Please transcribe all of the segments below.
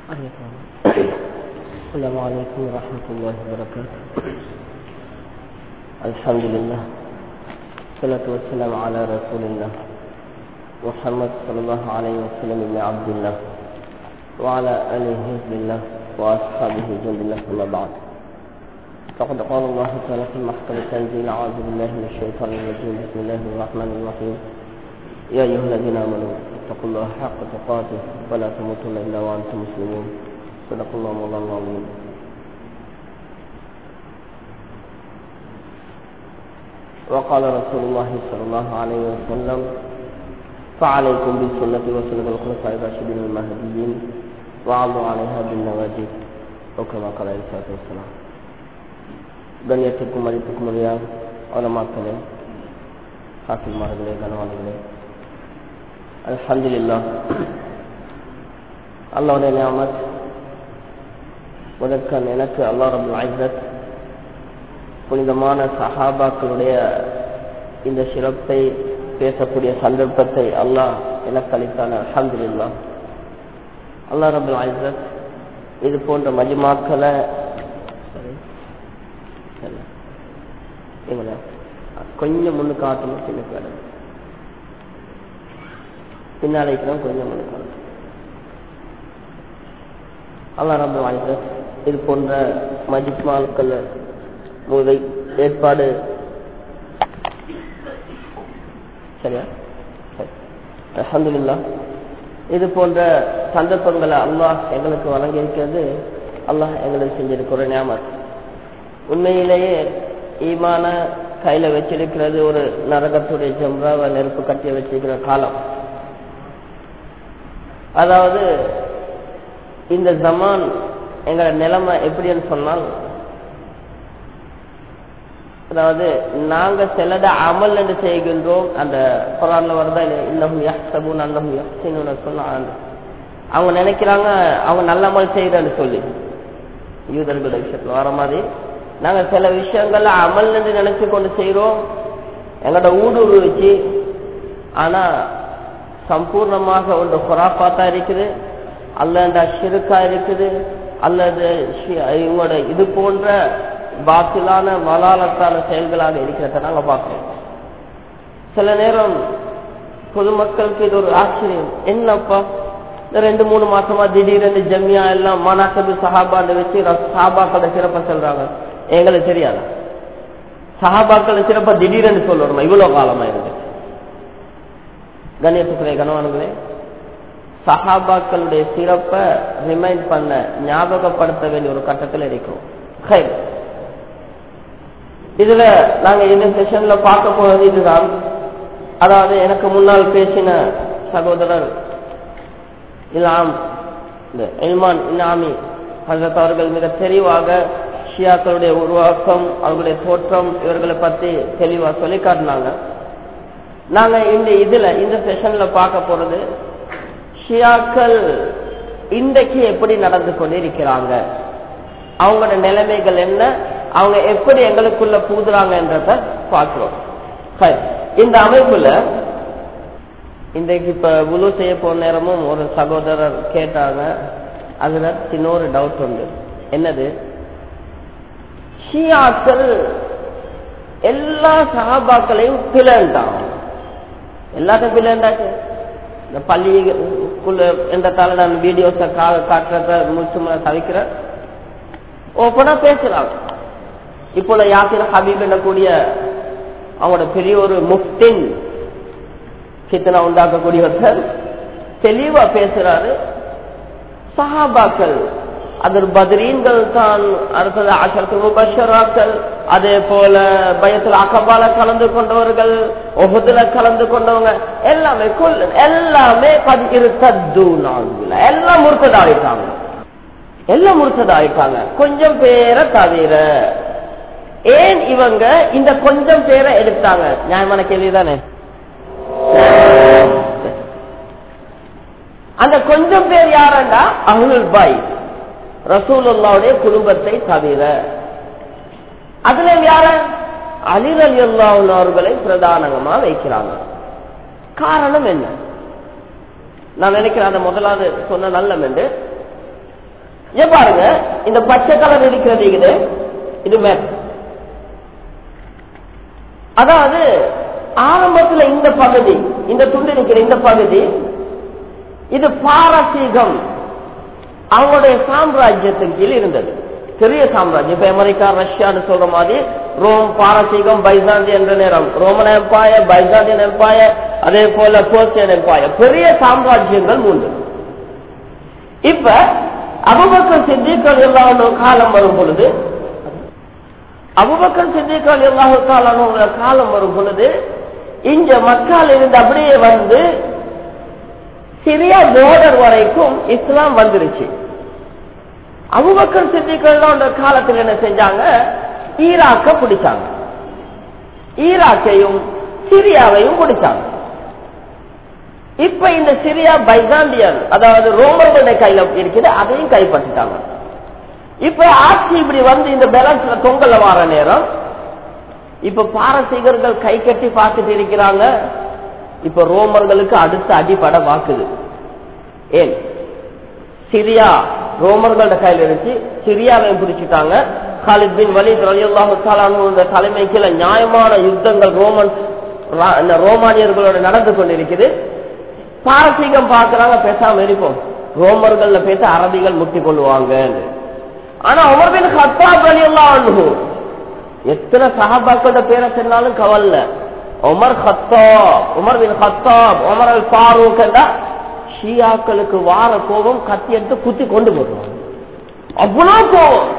السلام عليكم ورحمة الله وبركاته الحمد لله الصلاة والسلام على رسول الله محمد صلى الله عليه وسلم بن عبد الله وعلى آله حزب الله وأصحابه جند الله أما بعد فقد قال الله تعالى في محكم التنزيل أعوذ بالله من الشيطان الرجيم بسم الله الرحمن الرحيم يا أيها الذين آمنوا اتقوا الله حق تقاته ولا تموتن إلا وأنتم مسلمون صدق الله مولانا العظيم وقال رسول الله صلى الله عليه وسلم فعليكم بالسنة وسنة الخلفاء الراشدين المهديين وعضوا عليها بالنواجذ وكما قال عليه الصلاة والسلام கண்ணியத்திற்கும் மதிப்புக்கும் உரிய அவலமாக்களே ஹாசில்மார்களே கனவான்களே அல்ஹம்துலில்லா அல்லாவுடைய நியாமத் முதற்கண் எனக்கு அல்லா ரபுல் ஐசத் புனிதமான சஹாபாக்களுடைய இந்த சிறப்பை பேசக்கூடிய சந்தர்ப்பத்தை அல்லாஹ் எனக்கு அளித்தான அல்ஹம்துலில்லா அல்லா ரபுல் ஐசத் இது போன்ற மஜிமாக்களை கொஞ்சம் முன்னு காட்டணும் சின்ன கடை பின்னாலைக்கு கொஞ்சம் முன்னு காட்டணும் அல்லா ரபுல் ஐசத் இது போன்ற மஜிமாக்கள் முதை ஏற்பாடு சரியா அஹமதுல்லா இது போன்ற சந்தர்ப்பங்களை அல்லாஹ் எங்களுக்கு வழங்கி இருக்கிறது அல்லாஹ் எங்களுக்கு செஞ்சிருக்கிற ஞாபகம் உண்மையிலேயே ஈமான கையில வச்சிருக்கிறது ஒரு நரகத்துடைய ஜம்ராவை நெருப்பு கட்டி வச்சிருக்கிற காலம் அதாவது இந்த ஜமான் எங்களோட நிலைமை எப்படின்னு சொன்னால் அதாவது நாங்க சிலத அமல் என்று செய்கின்றோம் அந்த குரான்ல வருதா இன்னமும் யஹ்சபுன் அன்னமும் யஹ்சின்னு சொன்னாங்க அவங்க நினைக்கிறாங்க அவங்க நல்ல அமல் செய்யறன்னு சொல்லி யூதர்களோட விஷயத்துல வர மாதிரி நாங்க சில விஷயங்கள்ல அமல் என்று நினைச்சு கொண்டு செய்யறோம் எங்களோட ஊடுருவு வச்சு ஆனா சம்பூர்ணமாக ஒன்று ஹொராஃபாத்தா இருக்குது அல்லது ஷிருக்கா இருக்குது அல்லது இவங்களோட இது போன்ற பாத்திலான வலாலத்தான செயல்களாக இருக்கிறத நாங்க பார்க்கிறோம் சில நேரம் பொதுமக்களுக்கு இது ஒரு ஆச்சரியம் என்னப்பா இந்த ரெண்டு மூணு மாசமா திடீரென்று ஜம்யா எல்லாம் மனாக்கபி சஹாபான்னு வச்சு சஹாபாக்கள சிறப்பா சொல்றாங்க எங்களுக்கு தெரியாது சஹாபாக்கள சிறப்பா திடீரென்று சொல்லணுமா இவ்வளவு காலமா இருக்கு கணேசத்துறை கணவன்களே சஹாபாக்களுடைய சிறப்பை ரிமைண்ட் பண்ண ஞாபகப்படுத்த வேண்டிய ஒரு கட்டத்தில் இருக்கும் இதுல நாங்க இந்த செஷன்ல பார்க்க போறது இதுதான் அதாவது எனக்கு முன்னால் பேசின சகோதரர் இலாம் இந்த எல்மான் இனாமி ஹசரத் அவர்கள் மிக தெளிவாக ஷியாக்களுடைய உருவாக்கம் அவர்களுடைய தோற்றம் இவர்களை பத்தி தெளிவா சொல்லி காட்டினாங்க நாங்க இந்த இதுல இந்த செஷன்ல பார்க்க போறது ஷியாக்கள் இன்றைக்கு எப்படி நடந்து கொண்டு இருக்கிறாங்க அவங்களோட நிலைமைகள் என்ன அவங்க எப்படி எங்களுக்குள்ள பூதுறாங்கன்றத பார்க்கிறோம் இந்த அமைப்புல இன்றைக்கு இப்ப குழு செய்ய போன நேரமும் ஒரு சகோதரர் கேட்டாங்க அதுல சின்ன ஒரு டவுட் உண்டு என்னது ஷியாக்கள் எல்லா சகாபாக்களையும் பிளண்டாங்க எல்லாத்தையும் பிளண்டாச்சு இந்த பள்ளிக்குள்ள என்றதால நான் வீடியோஸ காட்டுறத முழுச்சு தவிக்கிறேன் ஓப்பனா பேசுறாங்க இப்போ யாத்திர ஹபீப் என்னக்கூடிய அவங்களோட பெரிய ஒரு முஃப்டின் சித்தனா உண்டாக்கக்கூடிய ஒருத்தர் தெளிவா பேசுறாரு சஹாபாக்கள் அதில் பத்ரீன்கள் தான் அடுத்தது அஷரத்து முபஷராக்கள் அதே போல பயத்தில் அக்கபால கலந்து கொண்டவர்கள் ஒஹுதுல கலந்து கொண்டவங்க எல்லாமே கொல்ல எல்லாமே இருத்தூ நான்குல எல்லாம் முறுத்ததாயிட்டாங்க எல்லாம் முறுத்ததாயிட்டாங்க கொஞ்சம் பேரை தவிர ஏன் இவங்க இந்த கொஞ்சம் பேரை எடுத்தாங்க நியாயமான கேள்விதானே அந்த கொஞ்சம் பேர் யாரண்டா அகுல் பாய் ரசூலுல்லாவுடைய குடும்பத்தை தவிர அதுல யார அலிரல் அவர்களை பிரதானமா வைக்கிறாங்க காரணம் என்ன நான் நினைக்கிறேன் அதை முதலாவது சொன்ன நல்லம் என்று ஏன் பாருங்க இந்த பச்சை கலர் இருக்கிறது இது இது மேப் அதாவது ஆரம்பத்துல இந்த பகுதி இந்த துண்டு இருக்கிற இந்த பகுதி இது பாரசீகம் அவங்களுடைய சாம்ராஜ்யத்தின் கீழ் இருந்தது பெரிய சாம்ராஜ்யம் இப்ப அமெரிக்கா ரஷ்யான்னு சொல்ற மாதிரி ரோம் பாரசீகம் பைசாந்தி என்ற நேரம் ரோமன் எம்பாயர் பைசாந்தியன் எம்பாயர் அதே போல போர்ச்சியன் எம்பாயர் பெரிய சாம்ராஜ்யங்கள் மூன்று இப்ப அபுபக்கர் சித்திகள் எல்லாம் காலம் வரும் பொழுது அபுபக்கர் சித்திகள் எல்லா காலம் வரும் பொழுது இங்க மக்கள் இருந்து அப்படியே வந்து சிரியா போர்டர் வரைக்கும் இஸ்லாம் வந்துருச்சு அபுபக்கர் சித்திகள் அந்த காலத்தில் என்ன செஞ்சாங்க ஈராக்க பிடிச்சாங்க ஈராக்கையும் சிரியாவையும் பிடிச்சாங்க இப்ப இந்த சிரியா பைசாண்டியன் அதாவது ரோமர்களுடைய கையில இருக்குது அதையும் கைப்பற்றிட்டாங்க இப்ப ஆட்சி இப்படி வந்து இந்த பேலன்ஸ்ல தொங்கல வார நேரம் இப்ப பாரசீகர்கள் கை கட்டி பார்த்துட்டு இருக்கிறாங்க இப்ப ரோமர்களுக்கு அடுத்த அடிப்பட வாக்குது ஏன் சிரியா ரோமர்களோட கையில் இருந்துச்சு சிரியாவை பிடிச்சிட்டாங்க காலித் பின் வலித் ரலியல்லாஹு தலைமைக்குள்ள நியாயமான யுத்தங்கள் ரோமன் ரோமானியர்களோட நடந்து கொண்டிருக்குது பாரசீகம் பார்க்கறாங்க பேசாம இருப்போம் ரோமர்கள்ல பேச அரபிகள் முட்டி கொள்ளுவாங்க ஆனா உமர் பின் ஹத்தாப் ரலியல்லாஹு எத்தனை சஹாபாக்களோட பேரை சொன்னாலும் கவல்ல Umar Khattab Umar bin Khattab Umar al Farooq என்றா ஷியாக்களுக்கு வார கோபம் கத்தி எடுத்து குத்தி கொண்டு போடுவாங்க அவ்வளவு கோபம்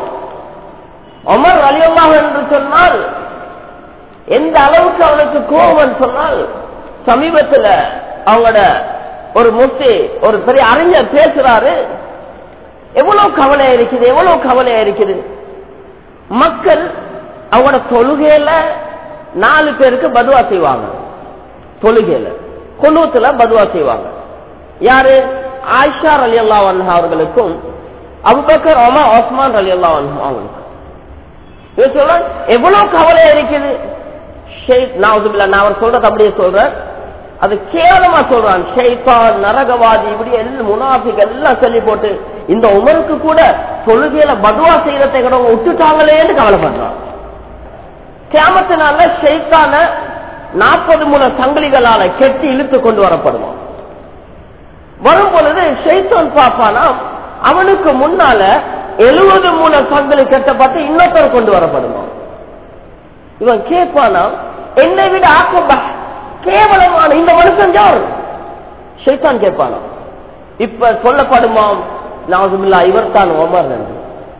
உமர் அலியல்லாஹ் என்று சொன்னால் எந்த அளவுக்கு அவனுக்கு கோபம் சொன்னால் சமீபத்துல அவங்களோட ஒரு முத்தி ஒரு பெரிய அறிஞர் பேசுறாரு எவ்வளவு கவலையா இருக்குது எவ்வளவு கவலையா இருக்குது மக்கள் அவங்களோட தொழுகையில நாலு பேருக்கு பதுவா செய்வாங்க தொழுகையில குழுத்துல பதுவா செய்வாங்க யாரு ஆயிஷா அலி அல்லா அவர்களுக்கும் அபுபக்கர் ஒமா ஒஸ்மான் அலி அல்லா அவங்களுக்கும் சொல்ற எவ்வளவு கவலையா இருக்குது நான் அவர் சொல்றது அப்படியே சொல்றேன் அது கேவலமா சொல்றான் ஷெய்தான் நரகவாதி இப்படி எல்லாம் முனாஃபிக் எல்லாம் சொல்லி போட்டு இந்த உமருக்கு கூட தொழுகையில பதுவா செய்யறதை கூட விட்டுட்டாங்களேன்னு கவலைப்படுறான் கேமத்தினால ஷெய்தான நாற்பது மூணு சங்கிலிகளால கெட்டி இழுத்து கொண்டு வரப்படுவான் வரும் பொழுது ஷெய்தான் பாப்பானா அவனுக்கு முன்னால எழுபது மூணு சங்கிலி கட்டப்பட்டு இன்னொருத்தர் கொண்டு வரப்படுவான் இவன் கேட்பானா என்னை விட ஆக்க கேவலமான இந்த மனுஷன் யார் ஷைத்தான் கேட்பானா இப்ப சொல்லப்படுமாம் நாசுமில்லா இவர் தான் ஒமர் என்று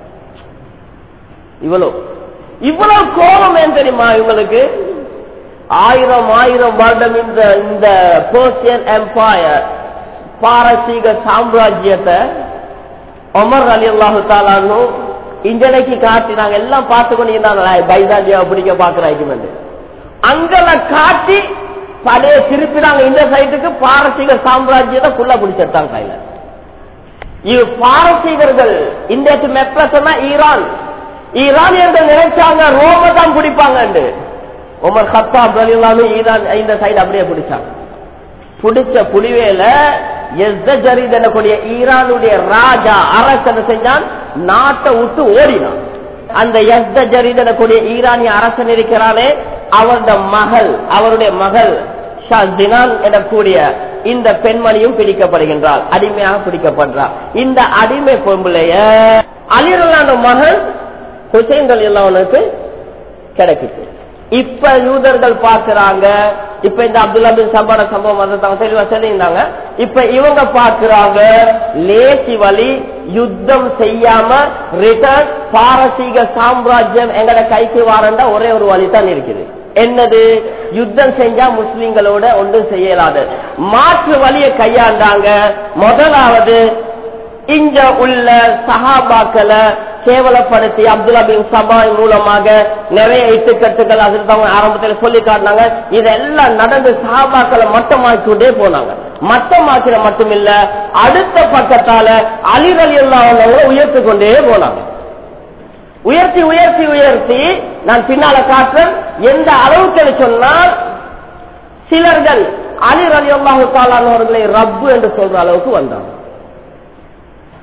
இவ்வளோ இவ்வளவு கோபம் ஏன் தெரியுமா இவங்களுக்கு ஆயிரம் ஆயிரம் வருடம் இந்த இந்த பர்சியன் எம்பையர் பாரசீக சாம்ராஜ்யத்தை ஒமர் அலி அல்லாஹு தாலான்னு இன்றைக்கு காட்டி நாங்க எல்லாம் பார்த்து கொண்டிருந்தாங்க பைசாண்டியா பிடிக்க பாக்குறாங்க அங்கல காட்டி பழைய திருப்பினாங்க இந்த சைட்டுக்கு பாரசீக சாம்ராஜ்யத்தை ஃபுல்லா பிடிச்சிருத்தாங்க கையில இது பாரசீகர்கள் இன்றைக்கு மெப்ப சொன்னா ஈரான் ஈரானியர்கள் நினைச்சாங்க ரோம தான் பிடிப்பாங்க உமர் ஹத்தாப் ஈரான் இந்த சைடு அப்படியே பிடிச்சாங்க பிடிச்ச புலிவேல கூடிய ஈரானுடைய ராஜா அரசன் செஞ்சான் நாட்டை விட்டு ஓடினான் அந்த எஸ்த ஜரீதன கூடிய ஈரானிய அரசன் இருக்கிறானே அவருடைய மகள் அவருடைய மகள் ஷாஜினான் எனக்கூடிய இந்த பெண்மணியும் பிடிக்கப்படுகின்றார் அடிமையாக பிடிக்கப்படுறார் இந்த அடிமை பொம்பளைய அலிரலான மகன் ஹுசைன் அலியல்லாவுக்கு கிடைக்குது இப்ப யூதர்கள் பார்க்கிறாங்க இப்ப இந்த அப்துல்லா பின் சம்பாட சம்பவம் வந்து தெளிவா சொல்லியிருந்தாங்க இப்ப இவங்க பார்க்கிறாங்க லேசி வழி யுத்தம் செய்யாம ரிட்டர்ன் பாரசீக சாம்ராஜ்யம் எங்கட கைக்கு வாரண்டா ஒரே ஒரு வழி தான் இருக்குது என்னது யுத்தம் செஞ்சா முஸ்லிம்களோட ஒன்றும் செய்யலாது மாற்று வழியை கையாண்டாங்க முதலாவது இங்க உள்ள சஹாபாக்களை கேவலப்படுத்தி அப்துல்லா பின் சபாய் மூலமாக நிறைய இட்டுக்கட்டுகள் அதில் அவங்க ஆரம்பத்தில் சொல்லி காட்டினாங்க இதெல்லாம் நடந்து சஹாபாக்களை மட்டமாக்கிட்டே போனாங்க மட்டமாக்கிற மட்டுமில்ல அடுத்த பக்கத்தால அலிரலி எல்லாம் உயர்த்தி கொண்டே போனாங்க உயர்த்தி உயர்த்தி உயர்த்தி நான் பின்னால காட்டுறேன் எந்த அளவுக்கு சொன்னால் சிலர்கள் அலி அலி அல்லாஹு தாலானவர்களை ரப்பு என்று சொல்ற அளவுக்கு வந்தாங்க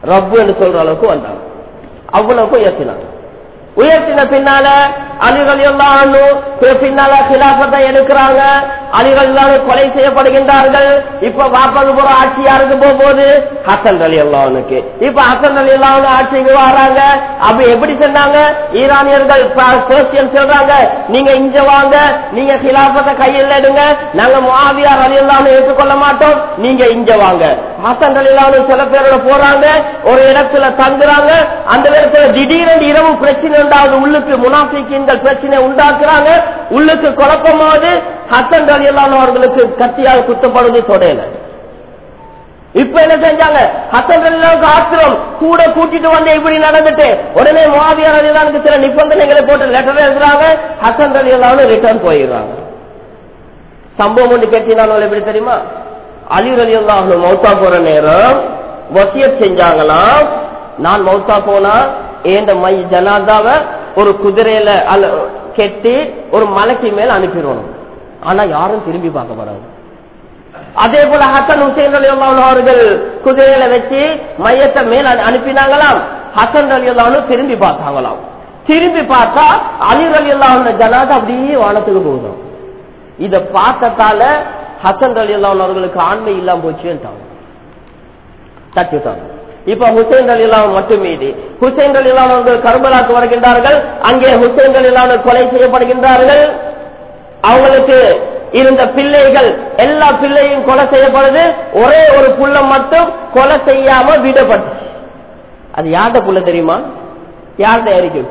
ரப்பு என்று சொல்ற அளவுக்கு வந்தாங்க அவ்வளவுக்கு உயர்த்தினாங்க உயர்த்தின பின்னால அலிகள் எல்லாம் பின்னால கிலாபத்தை எடுக்கிறாங்க அலிகள் எல்லாம் கொலை செய்யப்படுகின்றார்கள் இப்ப வாப்பது போற ஆட்சி யாருக்கு போக போகுது ஹசன் அலி அல்லாவுக்கு இப்ப ஹசன் அலி அல்லாவுக்கு ஆட்சிக்கு வராங்க அப்ப எப்படி சொன்னாங்க ஈரானியர்கள் பேர்சியன் சொல்றாங்க நீங்க இங்க வாங்க நீங்க கிலாபத்தை கையில் எடுங்க நாங்க மாவியார் அலி அல்லாவும் ஏற்றுக்கொள்ள மாட்டோம் நீங்க இங்க வாங்க ஹசன் அலி அல்லாவும் சில பேரோட போறாங்க ஒரு இடத்துல தங்குறாங்க அந்த இடத்துல திடீரென்று இரவு பிரச்சனை உண்டாகுது உள்ளுக்கு முனாஃபிக்கின்கள் பிரச்சனை உண்டாக்குறாங்க உள்ளுக்கு குழப்பமாவது ஹசன் அலி அல்லாஹ் அவர்களுக்கு கத்தியால் குத்தப்படுது தொடையில இப்ப என்ன செஞ்சாங்க ஹசன் அலிலாவுக்கு ஆத்திரம் கூட கூட்டிட்டு வந்து இப்படி நடந்துட்டு உடனே மாவியார் அலிலானுக்கு சில நிபந்தனைகளை போட்டு லெட்டர் எழுதுறாங்க ஹசன் அலிலாவும் ரிட்டர்ன் போயிடுறாங்க சம்பவம் ஒன்று கேட்டீங்கன்னா எப்படி தெரியுமா அலி அலி அல்லாஹ் மௌத்தா போற நேரம் வசியத் செஞ்சாங்களாம் நான் மௌத்தா போனா ஏந்த மை ஜனாதாவை ஒரு குதிரையில அல்ல கெட்டி ஒரு மலைக்கு மேல அனுப்பிடணும் ஆனா யாரும் திரும்பி பார்க்க போறாங்க அதே போல ஹசன் ஹுசைன் அலி அவர்கள் குதிரையில வச்சு மையத்தை மேல அனு- அனுப்பினாங்களாம் ஹசன் அலி அல்லாவும் திரும்பி பார்த்தாங்களாம் திரும்பி பார்த்தா அலி அலி அல்லாஹ் ஜனாதா அப்படியே வானத்துக்கு போகுதும் இத பார்த்ததால ஹசன் அலி அல்லாஹ் அவர்களுக்கு ஆண்மை இல்லாம போச்சுன்ட்டாங்க தட்டிட்டாங்க இப்ப ஹுசைன் அலிலான் மட்டும் மீதி ஹுசைன் அலிலான் அவர்கள் கர்பலாக்கு வருகின்றார்கள் அங்கே ஹுசைன் அலிலான் கொலை செய்யப்படுகின்றார்கள் அவங்களுக்கு இருந்த பிள்ளைகள் எல்லா பிள்ளையும் கொலை செய்யப்படுது ஒரே ஒரு புள்ள மட்டும் கொலை செய்யாம விடப்பட்டு அது யார்ட புள்ள தெரியுமா யார்ட இருக்கும்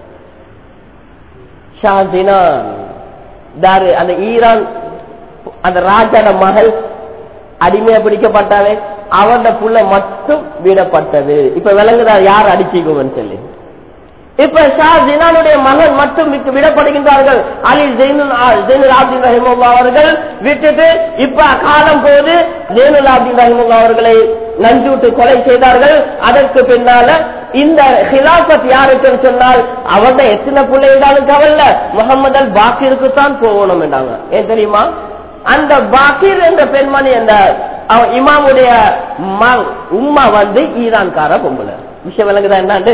ஷாஜினான் தாரு அந்த ஈரான் அந்த ராஜாட மகள் அடிமையா பிடிக்கப்பட்டாவே அவன் புள்ள மட்டும் விடப்பட்டது இப்ப விளங்குதா யார் அடிச்சுக்குவன்னு சொல்லி இப்ப ஷா ஜினானுடைய மகன் மட்டும் விட்டு விடப்படுகின்றார்கள் அலி ஜெயினுல் ஆ- ஜெயினுல் ஆப்தின் ரஹிமுல்லா அவர்கள் விட்டுட்டு இப்ப காலம் போது ஜெயினுல் ஆப்தின் ரஹிமுல்லா அவர்களை நஞ்சூட்டு கொலை செய்தார்கள் அதற்கு பின்னால இந்த ஹிலாபத் யாருக்குன்னு சொன்னால் அவர்த எத்தனை பிள்ளை இருந்தாலும் கவல்ல முகமது அல் பாக்கிருக்கு தான் போகணும் என்றாங்க ஏன் தெரியுமா அந்த பாக்கிர் என்ற பெண்மணி அந்த அவ- இமாமுடைய ம- உம்மா வந்து ஈரான்கார பொம்பளை விஷயம் விளங்குதா என்னாண்டு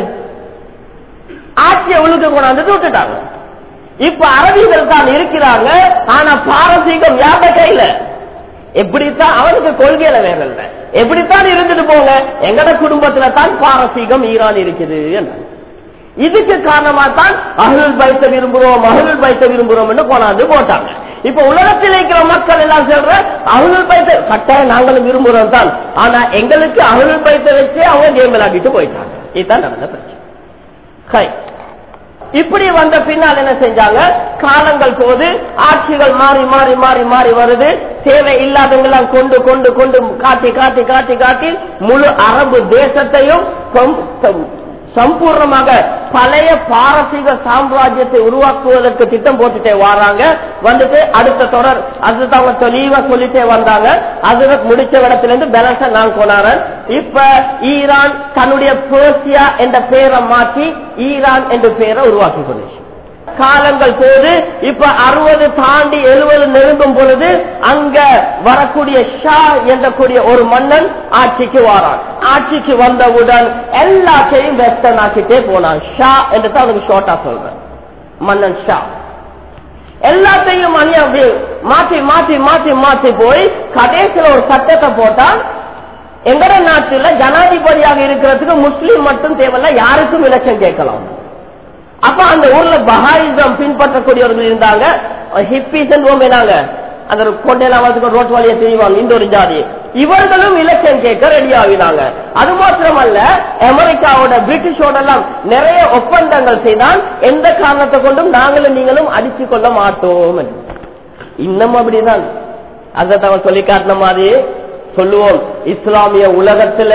ஆட்சியை ஒழுங்கு கொண்டாந்து விட்டுட்டாங்க இப்ப அரபிகள் தான் இருக்கிறாங்க ஆனா பாரசீகம் யார்ட கையில எப்படித்தான் அவனுக்கு கொள்கையில வேற இல்ல எப்படித்தான் இருந்துட்டு போங்க எங்கட குடும்பத்துல தான் பாரசீகம் ஈரான் இருக்குது என்றாங்க. இதுக்கு காரணமா தான் அகல் பைத்த விரும்புறோம் அகல் பைத்த விரும்புறோம் என்று கொண்டாந்து போட்டாங்க இப்ப உலகத்தில் இருக்கிற மக்கள் எல்லாம் சொல்ற அகல் பைத்த கட்டாயம் நாங்களும் விரும்புறோம் தான் ஆனா எங்களுக்கு அகல் பைத்த வச்சு அவங்க கேம் விளையாடிட்டு போயிட்டாங்க இதுதான் நடந்த பிரச்சனை ஹை. இப்படி வந்த பின்னால் என்ன செஞ்சாங்க காலங்கள் போது ஆட்சிகள் மாறி மாறி மாறி மாறி வருது தேவை இல்லாதவங்களாம் கொண்டு கொண்டு கொண்டு காட்டி காட்டி காட்டி காட்டி முழு அரபு தேசத்தையும் சம்- சம்- சம்பூர்ணமாக பழைய பாரசீக சாம்ராஜ்யத்தை உருவாக்குவதற்கு திட்டம் போட்டுட்டே வராங்க வந்துட்டு அடுத்த தொடர் அதுதான் அவங்க தெளிவா சொல்லிட்டே வந்தாங்க அதுல முடிச்ச இடத்துல இருந்து பேலன்ஸ நான் கொண்டாறேன் இப்ப ஈரான் தன்னுடைய பேர்சியா என்ற பெயரை மாற்றி ஈரான் என்ற பெயரை உருவாக்கி கொண்டுச்சு காலங்கள் போது இப்ப அறுபது தாண்டி எழுபது நெருங்கும் பொழுது அங்க வரக்கூடிய ஷா என்ற கூடிய ஒரு மன்னன் ஆட்சிக்கு வாரான் ஆட்சிக்கு வந்தவுடன் எல்லாத்தையும் வெஸ்டர்ன் ஆக்கிட்டே போனான் ஷா என்று தான் அவனுக்கு ஷார்ட்டா சொல்றேன் மன்னன் ஷா எல்லாத்தையும் அணி அப்படி மாத்தி மாத்தி மாத்தி மாத்தி போய் கடைசியில் ஒரு சட்டத்தை போட்டான் எங்கட நாட்டுல ஜனாதிபதியாக இருக்கிறதுக்கு முஸ்லீம் மட்டும் தேவையில்ல யாருக்கும் இலட்சம் கேட்கலாம் அப்ப அந்த ஊர்ல பஹாயிசம் பின்பற்றக்கூடியவர்கள் இருந்தாங்க ஹிப்பிஸ் நாங்க அந்த கொண்டையில அவருக்கு ரோட் வழியை தெரிவாங்க இந்த ஒரு ஜாதி இவர்களும் இலக்கியம் கேட்க ரெடி ஆகினாங்க அது மாத்திரமல்ல அமெரிக்காவோட பிரிட்டிஷோட எல்லாம் நிறைய ஒப்பந்தங்கள் செய்தால் எந்த காரணத்தை கொண்டும் நாங்களும் நீங்களும் அடிச்சு கொள்ள மாட்டோம் என்று. இன்னும் அப்படிதான் அதை அவன் சொல்லி காட்டின மாதிரி சொல்லுவோம் இஸ்லாமிய உலகத்துல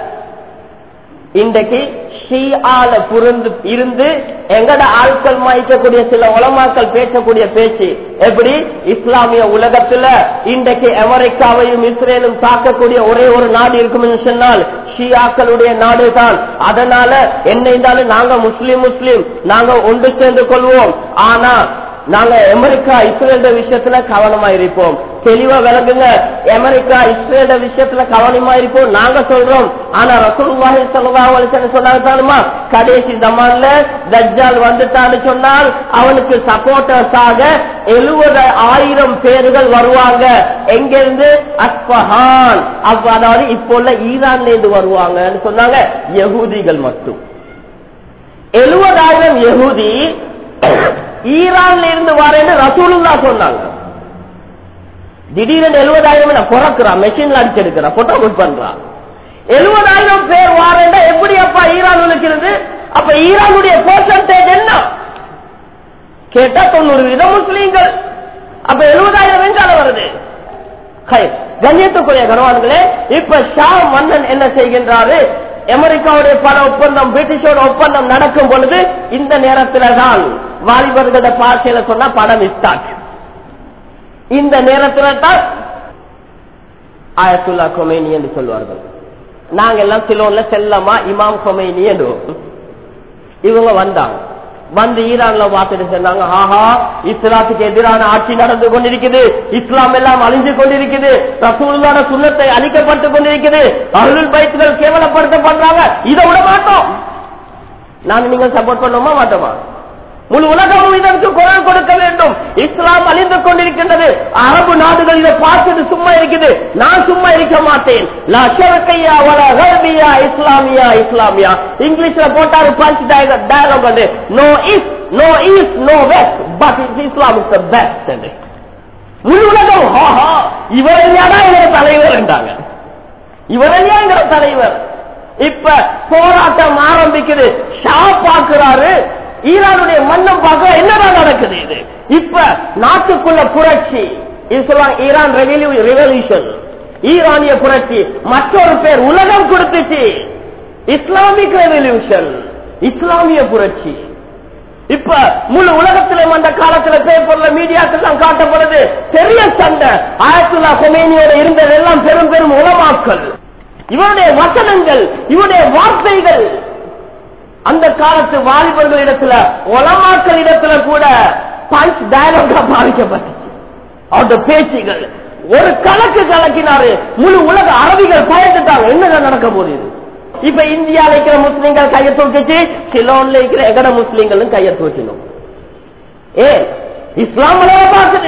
இன்றைக்கு ஷீஆல புரிந்து இருந்து எங்கட ஆட்கள் மாய்க்கக்கூடிய சில உலமாக்கள் பேசக்கூடிய பேச்சு எப்படி இஸ்லாமிய உலகத்துல இன்றைக்கு அமெரிக்காவையும் இஸ்ரேலும் தாக்கக்கூடிய ஒரே ஒரு நாடு இருக்கும் என்று சொன்னால் ஷியாக்களுடைய நாடு தான் அதனால என்ன இருந்தாலும் நாங்க முஸ்லீம் முஸ்லீம் நாங்க ஒன்று சேர்ந்து கொள்வோம் ஆனா நாங்க அமெரிக்கா இஸ்ரேல் விஷயத்துல கவனமா இருப்போம் தெளிவா விளங்குங்க அமெரிக்கா இஸ்ரேல விஷயத்துல கவனமா இருக்கும் நாங்க சொல்றோம் ஆனா ரசூலுல்லாஹி ஸல்லல்லாஹு அலைஹி வஸல்லம் சொன்னாங்க தெரியுமா கடைசி ஜமான்ல தஜ்ஜால் வந்துட்டான்னு சொன்னால் அவனுக்கு சப்போர்ட்டர்ஸ் ஆக எழுபது ஆயிரம் பேர்கள் வருவாங்க எங்க இருந்து அஸ்பஹான் அப்ப அதாவது இப்போ உள்ள ஈரான்ல இருந்து வருவாங்கன்னு சொன்னாங்க யகூதிகள் மட்டும் எழுபதாயிரம் யகூதி ஈரான்ல இருந்து வரேன்னு ரசூலுல்லா சொன்னாங்க திடீரென்று எழுபதாயிரம் நான் பிறக்கிறான் மெஷின்ல அடிச்செடுக்கிறான் போட்டோ புக் பண்றான் எழுபதாயிரம் பேர் வாரேண்டா எப்படி அப்பா ஈரான் இருக்கிறது அப்ப ஈரானுடைய பெர்சன்டேஜ் என்ன கேட்டா தொண்ணூறு வீதம் முஸ்லீம்கள் அப்ப எழுபதாயிரம் எங்கால வருது ஹை, கண்ணியத்துக்குரிய கனவான்களே இப்ப ஷா மன்னன் என்ன செய்கின்றாரு அமெரிக்காவுடைய பல ஒப்பந்தம் பிரிட்டிஷோட ஒப்பந்தம் நடக்கும் பொழுது இந்த நேரத்துல தான் வாலிபர்கள பாஷையில சொன்னா படம் ஸ்டார்ட் இந்த நேரத்துல தான் ஆயத்துல்லா கொமேனி என்று சொல்வார்கள் நாங்க எல்லாம் சிலோன்ல செல்லமா இமாம் கொமேனி என்று இவங்க வந்தாங்க வந்து ஈரான்ல பார்த்துட்டு சொன்னாங்க ஆஹா இஸ்லாத்துக்கு எதிரான ஆட்சி நடந்து கொண்டிருக்குது இஸ்லாம் எல்லாம் அழிஞ்சு கொண்டிருக்குது ரசூலுல்லான சுண்ணத்தை அழிக்கப்பட்டு கொண்டிருக்குது அருள் பைத்துகள் கேவலப்படுத்தப்படுறாங்க இதை விட மாட்டோம் நான் நீங்க சப்போர்ட் பண்ணோமா மாட்டோமா முழு உலகமும் இதற்கு குரல் கொடுக்க வேண்டும் இஸ்லாம் அழிந்து கொண்டிருக்கின்றது அரபு நாடுகள் இதை பார்த்துட்டு சும்மா இருக்குது நான் சும்மா இருக்க மாட்டேன் லா ஷர்கையா வல கர்பியா இஸ்லாமியா இஸ்லாமியா இங்கிலீஷ்ல போட்டாரு பஞ்ச் டயலாக் வந்து no is no is no west but is Islam is the best முழு உலகம் ஆஹா இவர் இல்லையாடா எங்க தலைவர் என்றாங்க இவர் இல்லையா எங்க தலைவர் இப்ப போராட்டம் ஆரம்பிக்குது ஷா பாக்குறாரு ஈரானுடைய மன்னம் பார்க்க என்னதான் நடக்குது இது இப்ப நாட்டுக்குள்ள புரட்சி இது சொல்லுவாங்க ஈரான் ரெவல்யூஷன் ஈரானிய புரட்சி மற்றொரு பேர் உலகம் கொடுத்துச்சு இஸ்லாமிக் ரெவல்யூஷன் இஸ்லாமிய புரட்சி இப்ப முழு உலகத்திலும் அந்த காலத்துல பேப்பர்ல மீடியாக்கள் தான் காட்டப்படுது பெரிய சண்டை ஆயத்துல்லா கொமேனியோட இருந்ததெல்லாம் பெரும் பெரும் உலமாக்கள் இவருடைய வசனங்கள் இவருடைய வார்த்தைகள் அந்த காலத்து வாலிபர்கள் இடத்துல உலமாக்கள் இடத்துல கூட பஞ்ச் டயலாகா பாதிக்கப்பட்டுச்சு அவருடைய பேச்சுகள் ஒரு கணக்கு கலக்கினாரு முழு உலக அரபிகள் பயந்துட்டாங்க என்னங்க நடக்க போகுது இப்ப இந்தியால இருக்கிற முஸ்லீம்கள் கையை தூக்கிச்சு சிலோன்ல இருக்கிற எகட முஸ்லீம்களும் கையை தூக்கினோம் ஏ இஸ்லாம் பார்க்குது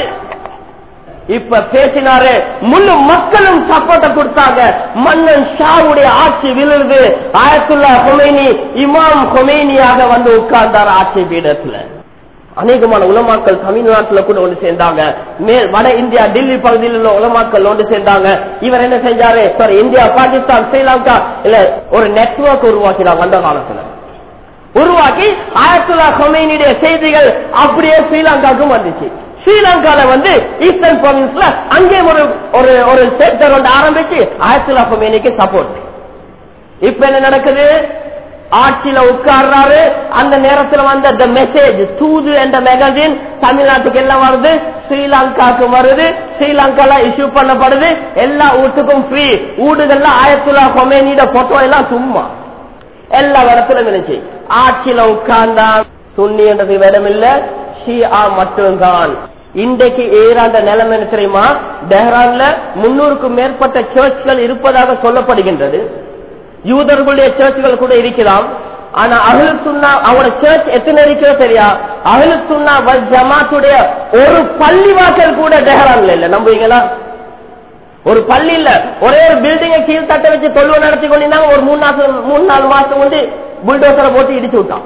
இப்ப பேசினாரு முழு மக்களும் சப்போர்ட்ட கொடுத்தாங்க மன்னன் ஷாவுடைய ஆட்சி விழுது ஆயத்துல்லா கொமேனி இமாம் கொமேனியாக வந்து உட்கார்ந்தார் ஆட்சி பீடத்துல அநேகமான உலமாக்கள் தமிழ்நாட்டுல கூட ஒன்று சேர்ந்தாங்க மேல் வட இந்தியா டெல்லி பகுதியில் உள்ள உலமாக்கள் ஒன்று சேர்ந்தாங்க இவர் என்ன செஞ்சாரு சாரி இந்தியா பாகிஸ்தான் ஸ்ரீலங்கா இல்ல ஒரு நெட்வொர்க் உருவாக்கினாங்க அந்த காலத்துல உருவாக்கி ஆயத்துல்லா கொமேனியுடைய செய்திகள் அப்படியே ஸ்ரீலங்காவுக்கும் வந்துச்சு ஸ்ரீலங்கால வந்து ஈஸ்டர்ன் ப்ராவின்ஸ்ல அங்கே ஒரு ஒரு ஒரு சென்டர் ஒன்று ஆரம்பிச்சு ஆயத்துல்லா கொமேனிக்கு சப்போர்ட் இப்ப என்ன நடக்குது ஆட்சியில உட்கார்றாரு அந்த நேரத்துல வந்த the மெசேஜ் தூது என்ற மேகசின் தமிழ்நாட்டுக்கு எல்லாம் வருது ஸ்ரீலங்காக்கு வருது ஸ்ரீலங்கால இஷ்யூ பண்ணப்படுது எல்லா வீட்டுக்கும் ஃப்ரீ வீடுகள்ல ஆயத்துல்லா கொமேனியோட போட்டோ எல்லாம் சும்மா எல்லா இடத்துலயும் இருந்துச்சு ஆட்சியில உட்கார்ந்தா சுன்னி என்றது இடமில்ல ஷியா மட்டும்தான் இன்றைக்கு ஈரான் நிலைமை என்ன தெரியுமா டெஹ்ரான்ல முன்னூறுக்கும் மேற்பட்ட சர்ச்கள் இருப்பதாக சொல்லப்படுகின்றது யூதர்களுடைய சர்ச்சுகள் கூட இருக்கலாம் ஆனா அகலு சுண்ணா அவரோட சர்ச் எத்தனை இருக்கிறது தெரியா அகலு சுண்ணா வல் ஜமாத்துடைய ஒரு பள்ளி வாசல் கூட டெஹரான்ல இல்ல நம்புவீங்களா ஒரு பள்ளி இல்ல ஒரே ஒரு பில்டிங்கை கீழ் தட்ட வச்சு தொழுவ நடத்தி கொண்டிருந்தாங்க ஒரு மூணு மாசம் மூணு நாலு மாசம் வந்து புல்டோசரை போட்டு இடிச்சு விட்டான்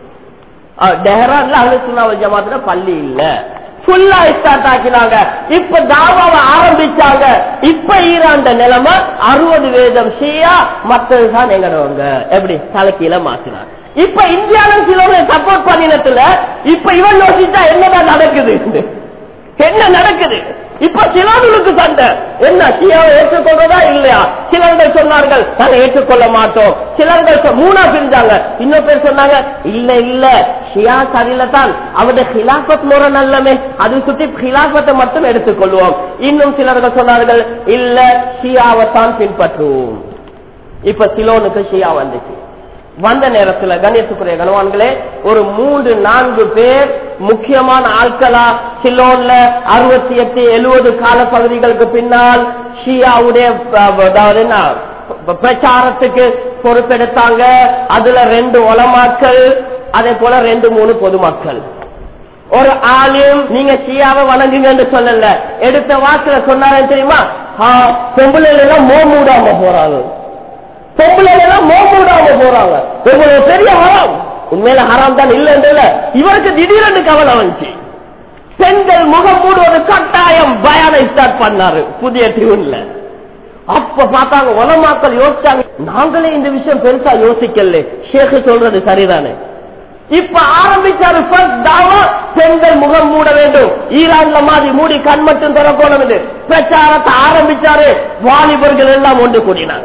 டெஹரான்ல அகலு சுண்ணா வல் ஜமாத்துல பள்ளி இல்ல ஃபுல்லா ஸ்டார்ட் ஆக்கினாங்க இப்ப தாவாவை ஆரம்பிச்சாங்க இப்ப ஈராண்ட நிலைமை அறுபது வேதம் ஷியா மத்ததுதான் எங்கடவங்க எப்படி தலைக்கீழ மாத்தினார் இப்ப இந்தியாவில சிலவங்க சப்போர்ட் பண்ணினத்துல இப்ப இவன் யோசிச்சா என்னதான் நடக்குது என்ன நடக்குது இப்ப சிலர்களுக்கு சண்டை என்ன ஷியாவை ஏற்றுக்கொள்றதா இல்லையா சிலர்கள் சொன்னார்கள் நாங்க ஏற்றுக்கொள்ள மாட்டோம் சிலர்கள் சொ- மூணா பிரிஞ்சாங்க இன்னொரு பேர் சொன்னாங்க இல்ல இல்ல ஷியா சரியில்ல தான் அவருடைய ஹிலாபத் முறை நல்லமே அது சுற்றி ஹிலாபத்தை மட்டும் எடுத்துக்கொள்வோம் இன்னும் சிலர்கள் சொன்னார்கள் இல்ல ஷியாவைத்தான் பின்பற்றுவோம் இப்ப சிலோனுக்கு ஷியா வந்துச்சு வந்த நேரத்துல கணேசுக்குரிய கனவான்களே ஒரு மூன்று நான்கு பேர் முக்கியமான ஆட்களா சிலோன்ல அறுபத்தி எட்டு எழுபது கால பகுதிகளுக்கு பின்னால் ஷியாவுடைய அஹ், அதாவது என்ன ப- பிரச்சாரத்துக்கு பொறுப்பெடுத்தாங்க அதுல ரெண்டு உலமாக்கள் அதே போல ரெண்டு மூணு பொதுமக்கள் ஒரு ஆலிம் நீங்க ஷியாவை வணங்குங்கன்னு சொல்லல எடுத்த வாக்குல சொன்னாரு தெரியுமா ஆ, பொம்பளைல எல்லாம் மோமூடாம போறாங்க பொம்பளைல எல்லாம் மோமூடாம போறாங்க இவ்வளவு பெரிய ஹராம் உண்மையில ஹராம் தான் இல்லைன்றல இவருக்கு திடீரென்று கவலை வந்துச்சு பெண்கள் முகம் மூடுவது கட்டாயம் பயானை ஸ்டார்ட் பண்ணாரு புதிய டியூன்ல அப்ப பார்த்தாங்க உலமாக்கள் யோசிச்சாங்க நாங்களே இந்த விஷயம் பெருசா யோசிக்கல ஷேக் சொல்றது சரிதானே இப்ப ஆரம்பிச்சாரு first தாவா, பெண்கள் முகம் மூட வேண்டும் ஈரான்ல மாதிரி மூடி கண் மட்டும் திறக்கணும் என்று பிரச்சாரத்தை ஆரம்பிச்சாரு வாலிபர்கள் எல்லாம் ஒன்று கூடினாங்க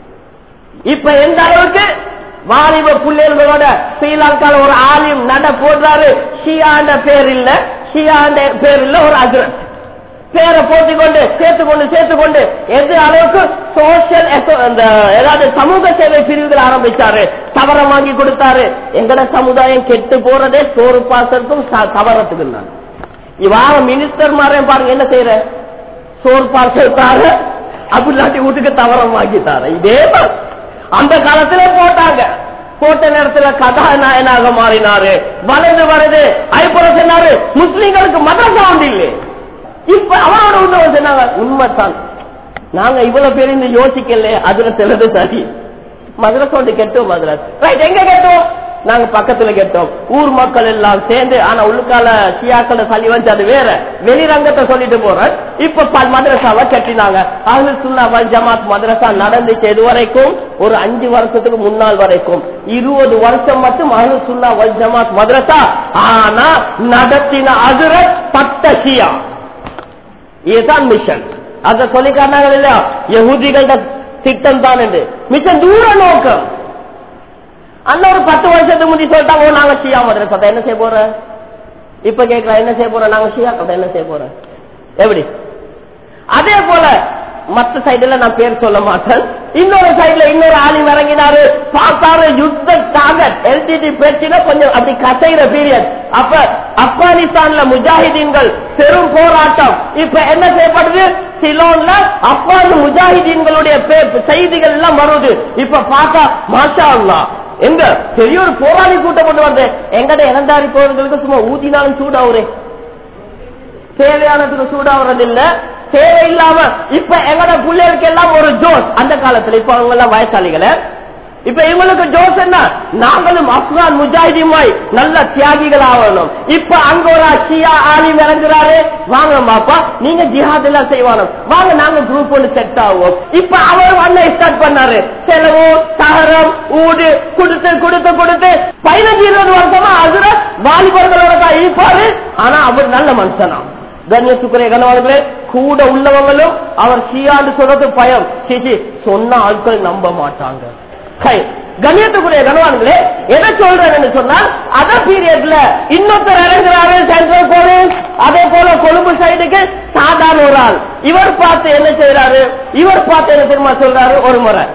இப்ப எந்த அளவுக்கு வாலிப பிள்ளைகளோட ஸ்ரீலங்கால ஒரு ஆலிம் நட போடுறாரு ஷியாண்ட பேர் இல்ல ஷியாண்ட பேர் இல்ல ஒரு அஜரத் பேரை போட்டுக்கொண்டு சேர்த்துக்கொண்டு சேர்த்துக்கொண்டு எந்த அளவுக்கு சோசியல் அந்த ஏதாவது சமூக சேவை பிரிவுகள் ஆரம்பிச்சாரு தவறம் வாங்கி கொடுத்தாரு எங்கட சமுதாயம் கெட்டு போறதே சோறு பாசத்துக்கும் ச- தவறத்துக்கும் தான் இவார மினிஸ்டர் மாதிரி பாருங்க என்ன செய்யற சோறு பார்த்தாரு அப்படிலாட்டி வீட்டுக்கு தவறம் வாங்கிட்டாரு இதே தான். அந்த காலத்துல போட்டாங்க போட்ட நேரத்துல கதாநாயனாக மாறினாரு வலது வலது ஐப்புற சொன்னாரு முஸ்லிம்களுக்கு மதரசா வந்து இல்லை இப்ப அவனோட உண்மை சொன்னாங்க உண்மைதான் நாங்க இவ்வளவு பேர் இந்த யோசிக்கல அதுல சிலது சரி மதரசா ஒன்று கெட்டோம் மதரஸ் ரைட் எங்க கெட்டோம் நாங்க பக்கத்துல கெட்டோம் ஊர் மக்கள் எல்லாம் சேர்ந்து ஆனா உள்ளுக்கால சியாக்கள சளி வந்து அது வேற வெளிரங்கத்தை சொல்லிட்டு போறேன் இப்ப ப- மதரசாவை கட்டினாங்க அஹ்லு சுன்னா வல் ஜமாத் மதரசா நடந்துச்சு இது வரைக்கும் ஒரு அஞ்சு வருஷத்துக்கு முன்னால் வரைக்கும் இருபது வருஷம் மட்டும் அஹ்லு சுன்னா வல் ஜமாத் மதரசா ஆனா நடத்தின அதுர பட்ட ஷியா இதுதான் மிஷன் அத சொல்லி காட்டினாங்க இல்லையா யகுதிகளோட திட்டம் தான் என்று மிஷன் தூர நோக்கம் அந்த ஒரு பத்து வருஷத்துக்கு முந்தி சொல்லிட்டாங்க "ஓ, நாங்க ஷியா மதரசா என்ன செய்ய போற இப்ப கேட்கலாம் என்ன செய்ய போற நாங்க ஷியா கதை என்ன செய்ய போற எப்படி அதே போல மத்த சைடுல நான் பேர் சொல்ல மாட்டேன் இன்னொரு சைடுல இன்னொரு ஆலிம் இறங்கினாரு பார்த்தாரு யுத்த டார்கெட் எல்டிடி பிரச்சனை கொஞ்சம் அப்படி கசைற பீரியட் அப்ப ஆப்கானிஸ்தான்ல முஜாஹிதீன்கள் பெரும் போராட்டம் இப்ப என்ன செய்யப்படுது சிலோன்ல ஆப்கான் முஜாஹிதீன்களுடைய பே- செய்திகள் எல்லாம் வருது இப்ப பார்த்தா மாஷா அல்லாஹ் எங்க பெரிய ஒரு போராளி கூட்டம் கொண்டு வந்து எங்கட இளந்தாரி போறவங்களுக்கு சும்மா ஊதினாலும் சூடாவுரே தேவையானதுக்கு சூடாகிறது இல்ல தேவையில்லாம இப்ப எங்கட பிள்ளைகளுக்கு எல்லாம் ஒரு ஜோஸ் அந்த காலத்துல இப்ப அவங்க எல்லாம் வயசாளிகளை இப்ப இவங்களுக்கு ஜோஸ் என்ன நாங்களும் அப்கான் முஜாஹிதிமாய் நல்ல தியாகிகள் ஆகணும் இப்ப அங்க ஒரு அச்சியா ஆலிம் இறங்குறாரு வாங்க மாப்பா நீங்க ஜிஹாத் எல்லாம் செய்வானோம் வாங்க நாங்க குரூப் ஒன்று செட் ஆகுவோம் இப்ப அவர் அண்ணன் ஸ்டார்ட் பண்ணாரு செலவு சகரம் ஊடு கொடுத்து கொடுத்து கொடுத்து பதினஞ்சு இருபது வருஷமா அதுல வாலிபர்களோட தான் இருப்பாரு ஆனா அவர் நல்ல மனுஷனா கண்ணியத்துக்குரிய கனவாளர்களே கூட உள்ளவங்களும் அவர் சீயாண்டு சொல்றது பயம் சீச்சி சொன்ன ஆட்கள் நம்ப மாட்டாங்க ஹை, கண்ணியத்துக்குரிய கனவான்களே எதை சொல்றேன்னு சொன்னால் அத பீரியட்ல இன்னொருத்தர் இறங்குறாரு சென்ட்ரல் போலீஸ் அதே போல கொழும்பு சைடுக்கு சாதாரண ஒரு ஆள் இவர் பார்த்து என்ன செய்யறாரு இவர் பார்த்து என்ன தெரியுமா சொல்றாரு ஒரு முறை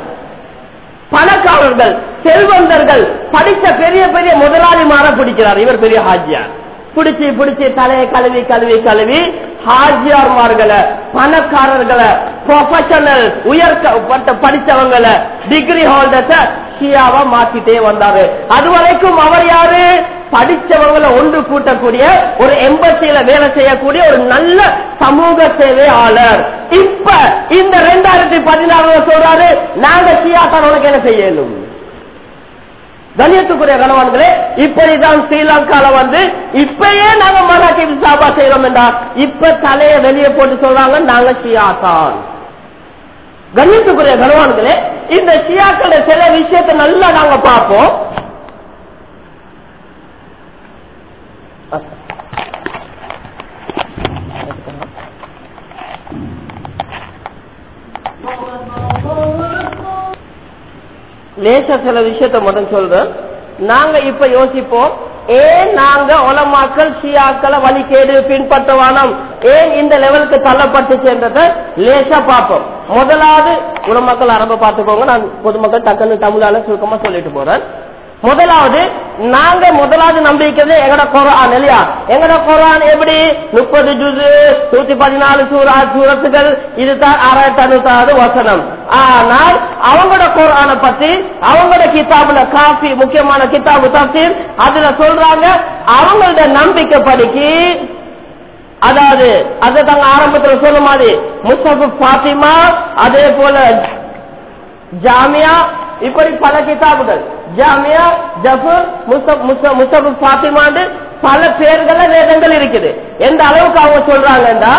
பணக்காரர்கள் செல்வந்தர்கள் படித்த பெரிய பெரிய முதலாளிமார பிடிக்கிறார் இவர் பெரிய ஹாஜியார் பிடிச்சி பிடிச்சி தலையை கழுவி கழுவி கழுவி ஹாஜியார்மார்களை பணக்காரர்களை ப்ரொஃபஷனல் உயர் படிச்சவங்களை டிகிரி ஹோல்டர்ஸ ஷியாவா மாத்திட்டே வந்தாரு அது வரைக்கும் அவர் யாரு படிச்சவங்களை ஒன்று கூட்டக்கூடிய ஒரு எம்பசியில வேலை செய்யக்கூடிய ஒரு நல்ல சமூக சேவையாளர் இப்ப இந்த ரெண்டாயிரத்தி பதினாறுல சொல்றாரு நாங்க ஷியாத்தான் உனக்கு என்ன செய்யணும் கண்ணியத்துக்குரிய கணவான்களே இப்படிதான் ஸ்ரீலங்கால வந்து இப்பயே நாங்க மராட்டி சாபா செய்யறோம் என்றா இப்ப தலைய வெளியே போட்டு சொல்றாங்க நாங்க ஷியாத்தான் கண்ணியத்துக்குரிய கணவான்களே இந்த ஷியாக்கள சில விஷயத்தை நல்லா நாங்க பார்ப்போம் லேசா சில விஷயத்த மட்டும் சொல்றேன் நாங்க இப்ப யோசிப்போம் ஏன் நாங்க உலமாக்கள் ஷியாக்களை வழிகேடு பின்பற்றுவானோம் ஏன் இந்த லெவலுக்கு தள்ளப்பட்டு சென்றதை லேசா பார்ப்போம் முதலாவது உலமாக்கள் அரப பார்த்துக்கோங்க நான் பொதுமக்கள் டக்குன்னு தமிழால சுருக்கமா சொல்லிட்டு போறேன் முதலாவது நாங்க முதலாவது நம்பிக்கிறது எங்கட குரான் இல்லையா எங்கட குரான் எப்படி முப்பது ஜுது நூத்தி பதினாலு சூரா சூரத்துகள் இதுதான் ஆறாயிரத்தி அறுபத்தாறு வசனம் ஆனால் அவங்களோட குரானை பத்தி அவங்களோட கிதாபுல காஃபி முக்கியமான கிதாபு தப்சீர் அதுல சொல்றாங்க அவங்களோட நம்பிக்கை படிக்கு அதாவது அதை தாங்க ஆரம்பத்துல சொன்ன மாதிரி முஸ்தபு பாத்திமா அதே போல ஜாமியா இப்படி பல கிதாபுகள் ஜாமியா ஜஃபர் முஸ்தபு பாத்திமாண்டு பல பேர்கள வேதங்கள் இருக்குது எந்த அளவுக்கு அவங்க சொல்றாங்கன்னா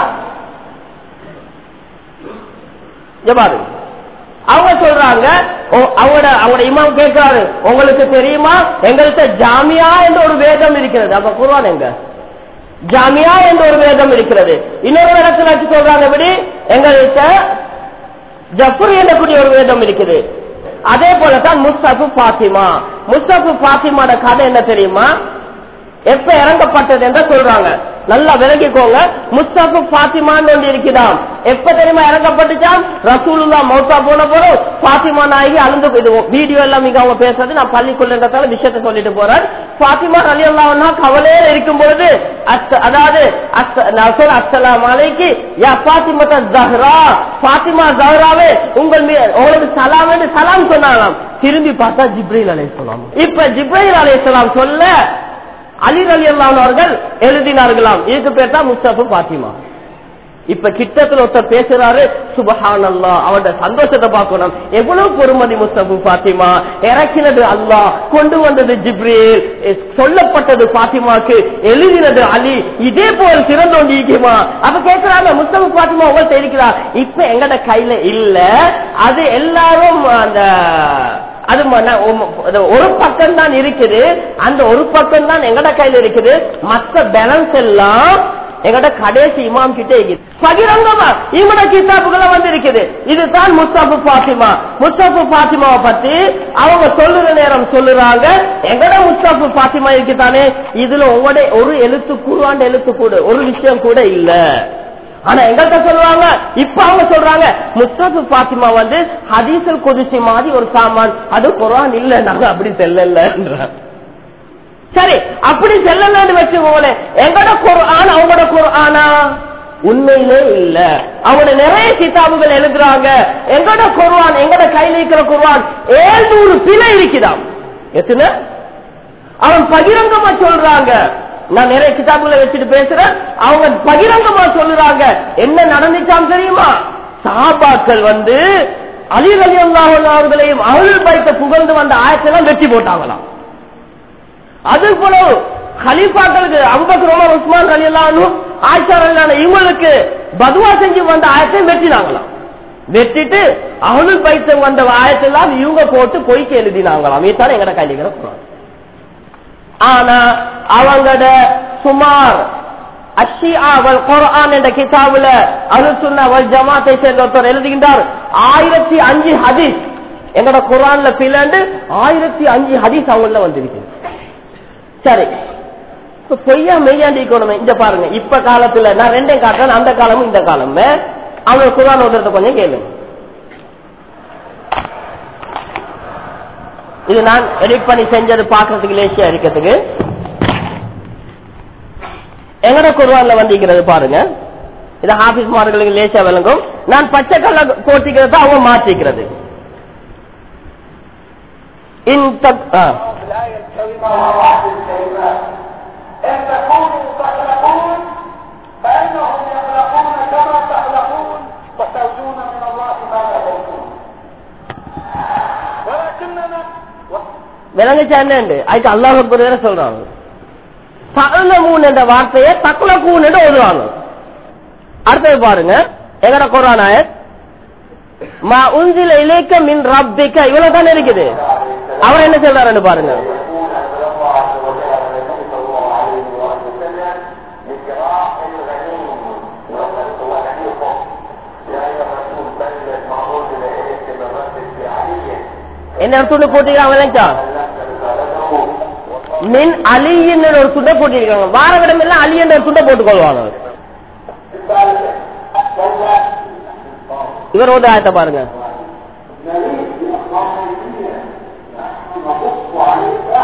இங்க பாருங்க அவங்க சொல்றாங்க ஓ- அவங்களோட அவங்களோட இமாம் கேட்கிறாரு உங்களுக்கு தெரியுமா எங்கள்கிட்ட ஜாமியா என்ற ஒரு வேதம் இருக்கிறது அப்ப குர்ஆன் எங்க ஜாமியா என்ற ஒரு வேதம் இருக்கிறது இன்னொரு இடத்துல வச்சு சொல்றாங்க எப்படி எங்கள்கிட்ட ஜஃபர் எனக்கூடிய ஒரு வேதம் இருக்குது அதே போலதான் முஸ்தபு பாத்திமா முஸ்தபு பாத்திமாட கதை என்ன தெரியுமா எப்ப இறங்கப்பட்டது என்று சொல்றாங்க நல்லா விளங்கிக்கோங்க முஸ்தபு பாத்திமான்னு ஒன்று இருக்குதாம் எப்ப தெரியுமா இறங்கப்பட்டுச்சாம் ரசூலுல்லா மௌத்தா போன போதும் பாத்திமா நாயகி அழுந்து இது வீடியோ எல்லாம் இங்க அவங்க பேசுறது நான் பள்ளிக்குள்ளன்றதால விஷயத்த சொல்லிட்டு போறேன் பாத்திமா அலி அல்லாஹ்னா கவலையில இருக்கும் பொழுது அஸ்ஸ- அதாவது அஸ்ஸ- நான் சொல்ல அஸ்ஸலாம் அலைக்கு யா பாத்திமத்த ஜஹ்ரா பாத்திமா ஜஹ்ராவே உங்கள் மீ உங்களுக்கு சலாம் என்று சலாம் சொன்னாங்களாம் திரும்பி பார்த்தா ஜிப்ரீல் அலைஹிஸ்ஸலாம் இப்ப ஜிப்ரீல் அலைஹிஸ்ஸலாம் சொல்ல அலி அலி அவர்கள் எழுதினார்களாம் இதுக்கு பேர் தான் முஸ்தபு பாத்திமா இப்ப கிட்டத்துல ஒருத்தர் பேசுறாரு சுபஹான் அல்லா அவருடைய சந்தோஷத்தை பார்க்கணும் எவ்வளவு பொறுமதி முஸ்தபு பாத்திமா இறக்கினது அல்லாஹ் கொண்டு வந்தது ஜிப்ரீல் எ- சொல்லப்பட்டது பாத்திமாக்கு எழுதினது அலி இதே போல் சிறந்தோண்டி இருக்குமா அப்ப கேட்கிறாங்க முஸ்தபு பாத்திமா உங்கள்கிட்ட இருக்கிறா இப்ப எங்கட கையில இல்ல அது எல்லாரும் அந்த அது ம- ந- உம், அது ஒரு பக்கம் தான் இருக்குது அந்த ஒரு பக்கம் தான் எங்கட கையில இருக்குது மற்ற பேலன்ஸ் எல்லாம் எங்கட கடைசி இமாம் கிட்ட இருக்குது பகிரங்கமா இவட கிதாபுகளை வந்து இருக்குது இதுதான் முஸ்தபு பாத்திமா முஸ்தபு பாத்திமாவை பத்தி அவங்க சொல்லுற நேரம் சொல்லுறாங்க எங்கட முஸ்தபு பாத்திமா இருக்குதானே இதுல உங்களுடைய ஒரு எழுத்து கூடுவாண்ட எழுத்து கூட ஒரு விஷயம் கூட இல்ல ஆனா எங்கள்கிட்ட சொல்லுவாங்க இப்ப அவங்க சொல்றாங்க முஸ்தபு பாத்திமா வந்து ஹதீசல் குதிசி மாதிரி ஒரு சாமான் அது குரான் இல்ல நாங்க அப்படி செல்லல சரி அப்படி செல்லலன்னு வச்சுக்கோங்களேன் எங்கட குரான் அவங்களோட குரானா உண்மையிலே இல்ல அவங்க நிறைய கிதாபுகள் எழுதுறாங்க எங்கட குர்ஆன் எங்கட கையில இருக்கிற குர்ஆன் ஏழ்நூறு பிழை இருக்குதாம் எத்தனை அவன் பகிரங்கமா சொல்றாங்க நான் நிறைய கிதாபுகளை வச்சுட்டு பேசுறேன் அவங்க பகிரங்கமா சொல்லுறாங்க என்ன நடந்துச்சாம் தெரியுமா சாபாக்கள் வந்து அலி அலி அவர்களையும் அருள் பைத்த புகழ்ந்து வந்த ஆயத்தெல்லாம் வெட்டி போட்டாங்களாம் அது போல ஹலீஃபாக்களுக்கு அபுபக்கர் உமர் உஸ்மான் அலி அல்லாஹ் ஆயிஷா ரலியல்லாஹு இவங்களுக்கு பதுவா செஞ்சு வந்த ஆயத்தை வெட்டினாங்களாம் வெட்டிட்டு அருள் பைத்த வந்த ஆயத்தெல்லாம் இவங்க போட்டு பொய்க்கு எழுதினாங்களாம் இதுதான் எங்கட கையில இருக்கிற குரான் ஆனா அவங்களோட சுமார் அஷியாவல் குர்ஆன் என்ற கிதாபுல அலுசுன்னா வல் ஜமாத்தை சேர்ந்த ஒருத்தர் எழுதுகின்றார் ஆயிரத்தி அஞ்சு ஹதீஸ் எங்களோட குர்ஆன்ல பிளண்டு ஆயிரத்தி அஞ்சு ஹதீஸ் அவங்கள வந்திருக்கு சரி இப்ப பொய்யா மெய்யாண்டி இருக்கணுமே இந்த பாருங்க இப்ப காலத்துல நான் ரெண்டையும் காட்டுறேன் அந்த காலமும் இந்த காலமும் அவங்க குர்ஆன் ஓதுறத கொஞ்சம் கேளுங்க இது நான் எடிட் பண்ணி செஞ்சது பாக்குறதுக்கு லேசியா இருக்கிறதுக்கு எங்கட குர்வான்ல வந்திருக்கிறது பாருங்க இது ஹாபிஸ் மார்களுக்கு லேசியா விளங்கும் நான் பச்சை கல்ல போட்டிக்கிறது அவங்க மாற்றிக்கிறது இந்த ஆ. لا يستوي مع الكلمات إن تكونوا تخلقون فإنهم يخلقون كما تخلقون وترجون من الله ما لا يرجون ولكننا விளங்குச்சா என்னண்டு அதுக்கு அல்லாஹ் அக்பர் வேற சொல்றாங்க தகுலமூன் என்ற வார்த்தையை தக்குலக்கூன் என்று ஓதுவாங்க அடுத்தது பாருங்க எங்கட குரான் ஆயத் மா உஞ்சில இலேக்க மின் ரப்பிக்க இவ்வளவு தானே இருக்குது அவர் என்ன சொல்றாருன்னு பாருங்க என்ன துண்டு போட்டிருக்காங்க விளங்கா மின் அலியின் ஒரு துண்டை போட்டிருக்காங்க வார விடம் எல்லாம் அலி என்ற ஒரு துண்டை போட்டுக்கொள்வாங்க இவரோட ஆயத்தை பாருங்க نريد الله نحن نقص عليك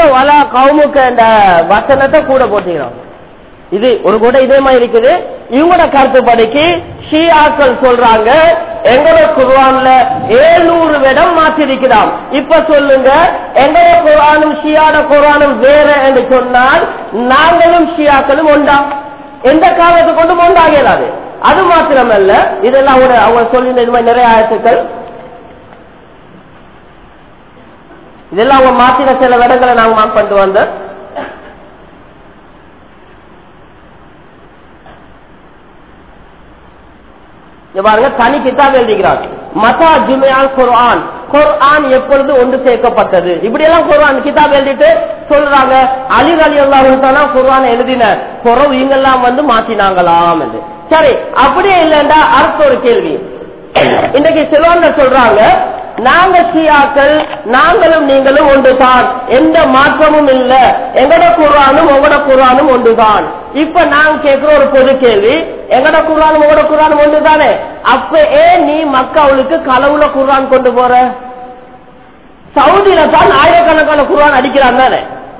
வலா கவுமுக்கு என்ற வசனத்தை கூட போட்டுக்கிறோம் இது ஒரு கூட இதே மாதிரி இருக்குது இவங்களோட கருத்துப்படிக்கு ஷியாக்கள் சொல்றாங்க எங்களோட குர்ஆன்ல ஏழ்நூறு விடம் மாற்றிருக்கிறாம் இப்ப சொல்லுங்க எங்களோட குர்ஆனும் ஷியாட குர்ஆனும் வேற என்று சொன்னால் நாங்களும் ஷியாக்களும் ஒன்றா எந்த காலத்தை கொண்டும் ஒன்றாக இயலாது அது மாத்திரமல்ல இதெல்லாம் அவங்க அவங்க சொல்லின இது மாதிரி நிறைய ஆயத்துக்கள் இதெல்லாம் அவங்க மாத்தின சில விடங்களை நாங்க மார்க் பண்ணிட்டு வந்தோம் இங்க பாருங்க தனி கிதாப் எழுதிக்கிறார் மதா ஜுமையால் குர்ஆன் குர்ஆன் எப்பொழுது ஒன்று சேர்க்கப்பட்டது இப்படி எல்லாம் குர்ஆன் கிதாப் எழுதிட்டு சொல்றாங்க அலி அலி அல்லாஹ் குர்ஆன் எழுதின குறவு இவங்கெல்லாம் வந்து மாத்தினாங்களாம் என்று சரி அப்படியே இல்லைண்டா அடுத்த ஒரு கேள்வி இன்னைக்கு சிலோன்ல சொல்றாங்க நாங்க ஷியாக்கள் நாங்களும் நீங்களும் ஒன்றுதான் எந்த மாற்றமும் இல்ல எங்கட குரானும் உங்களோட குரானும் ஒன்றுதான் இப்ப நான் கேட்கிற ஒரு பொது கேள்வி எங்கட குரானும் உங்களோட குரானும் ஒன்றுதானே அப்ப ஏன் நீ மக்களுக்கு களவுல குரான் கொண்டு போற சவுதியில தான் ஆயிரக்கணக்கான குரான் அடிக்கிறான் தானே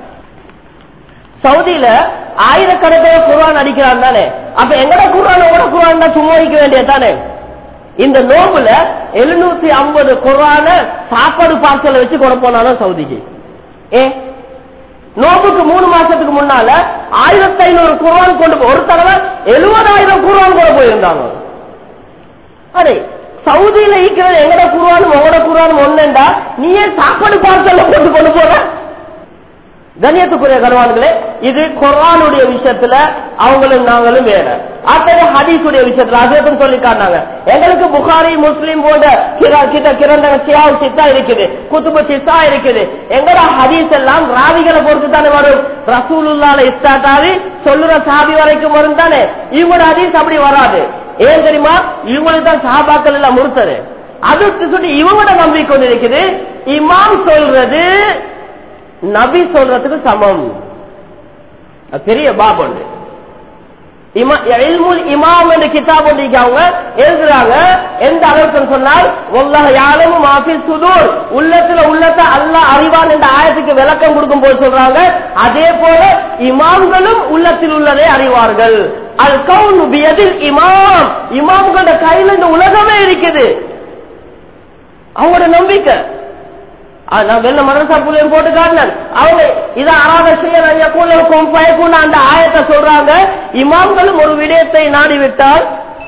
சவுதியில ஆயிரக்கணக்கான குரான் அடிக்கிறான் தானே அப்ப எங்கட குரான் உங்களோட குரான் தான் சும்மா வைக்க வேண்டியது தானே இந்த நோம்புல எழுநூத்தி ஐம்பது குரான சாப்பாடு பார்சல வச்சு கொண்டு போனாலும் சவுதிக்கு ஏ நோம்புக்கு மூணு மாசத்துக்கு முன்னால ஆயிரத்தி ஐநூறு குரான் கொண்டு போ- ஒரு தடவை எழுபதாயிரம் குரான் கொண்டு போயிருந்தாங்க அரே சவுதியில இருக்கிற எங்கட குருவானும் உங்களோட குருவானும் ஒண்ணுண்டா நீ ஏன் சாப்பாடு பார்சல்ல போட்டு கொண்டு போற கண்ணியத்துக்குரிய கருவான்களே இது குர்ஆனுடைய விஷயத்துல அவங்களும் நாங்களும் வேற அடுத்தது ஹதீஸுடைய விஷயத்துல அதேதும் சொல்லி காட்டினாங்க எங்களுக்கு புகாரி முஸ்லிம் போன்ற கிர- கிட்ட கிரந்தக சியாவு சித்தா இருக்குது குத்துபு சித்தா இருக்குது எங்கட ஹதீஸ் எல்லாம் ராவிகளை பொறுத்து தானே வரும் ரசூலுல்லால இஸ்டாட் ஆகி சொல்லுற சாபி வரைக்கும் வரும் தானே இவங்களோட ஹதீஸ் அப்படி வராது ஏன் தெரியுமா இவங்களுக்கு தான் சாபாக்கள் எல்லாம் முறுத்தரு அதுக்கு சொல்லி இவங்களோட நம்பிக்கை இருக்குது இமாம் சொல்றது நபி சொல்றதுக்கு சமம் அது பெரிய பாப் ஒன்று இமா- இல்முல் இமாம் என்ற கிதாப் ஒன்று இங்க அவங்க எழுதுறாங்க எந்த அளவுக்கு சொன்னால் ஒல்லாஹ் யாரும் மாஃபில் சுதூர் உள்ளத்துல உள்ளத்தை அல்லாஹ் அறிவான் என்ற ஆயத்துக்கு விளக்கம் கொடுக்கும் போது சொல்றாங்க அதே போல இமாம்களும் உள்ளத்தில் உள்ளதை அறிவார்கள் அல் கவுன் பியதில் இமாம் இமாம்களோட கையில இந்த உலகமே இருக்குது அவங்களோட நம்பிக்கை ஆ, நான் வெள்ள மதரசா புள்ளையும் போட்டு காட்டினேன் அவங்க இதை அறாத செய்யக்கூடும் பயக்கூட அந்த ஆயத்தை சொல்றாங்க இமாம்களும் ஒரு விடயத்தை நாடி விட்டால்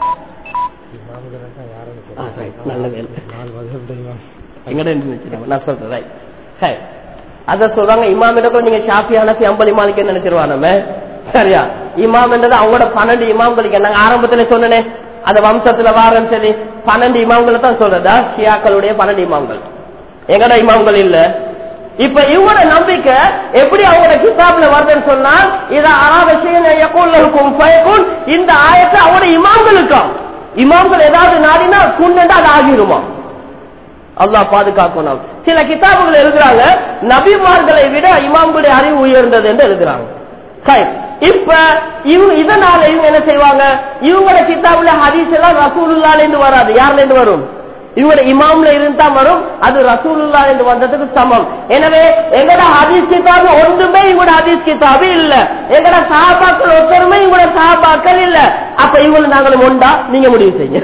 ஆ, right. நல்ல வேலை. எங்கட இருந்து வச்சிருக்காங்க. நான் சொல்றேன் right. சரி. அத சொல்றாங்க இமாம் கூட நீங்க ஷாஃபி அனசி அம்பலி மாலிக்க நினைச்சிருவா நம்ம சரியா இமாம் என்றது அவங்களோட பன்னெண்டு இமாம்களுக்கு நாங்க ஆரம்பத்துல சொன்னனே அந்த வம்சத்துல வாரம் சரி பன்னெண்டு இமாம்களை தான் சொல்றதா ஷியாக்களுடைய பன்னெண்டு இமாம்கள் எங்கட இமாம்கள் இல்ல இப்ப இவங்களோட நம்பிக்கை எப்படி அவங்களோட கிதாப்ல வருதுன்னு சொன்னா இத அராவசியம் இந்த ஆயத்தை அவங்களோட இமாம்களுக்கும் இமாம்கள் ஏதாவது நாடினா குண்டா அது ஆகிருமா அல்லாஹ் பாதுகாக்கணும் சில கிதாபுகள் எழுதுறாங்க நபிமார்களை விட இமாம்களுடைய அறிவு உயர்ந்தது என்று எழுதுறாங்க சரி இப்ப இவங்க இதனால இவங்க என்ன செய்வாங்க இவங்களோட கிதாபுல ஹதீஸ் எல்லாம் ரசூலுல்லால இருந்து வராது யார்ல இருந்து வரும் இவங்களோட இமாம்ல இருந்தா வரும் அது ரசூலுல்லா என்று வந்ததுக்கு சமம் எனவே எங்கட ஹதீஸ் கிதாபு ஒன்றுமே இவங்களோட ஹதீஸ் கிதாபு இல்ல எங்கட சாபாக்கள் ஒருத்தருமே இவங்களோட சாபாக்கள் இல்ல அப்ப இவங்களை நாங்களும் ஒண்டா நீங்க முடிவு செய்யுங்க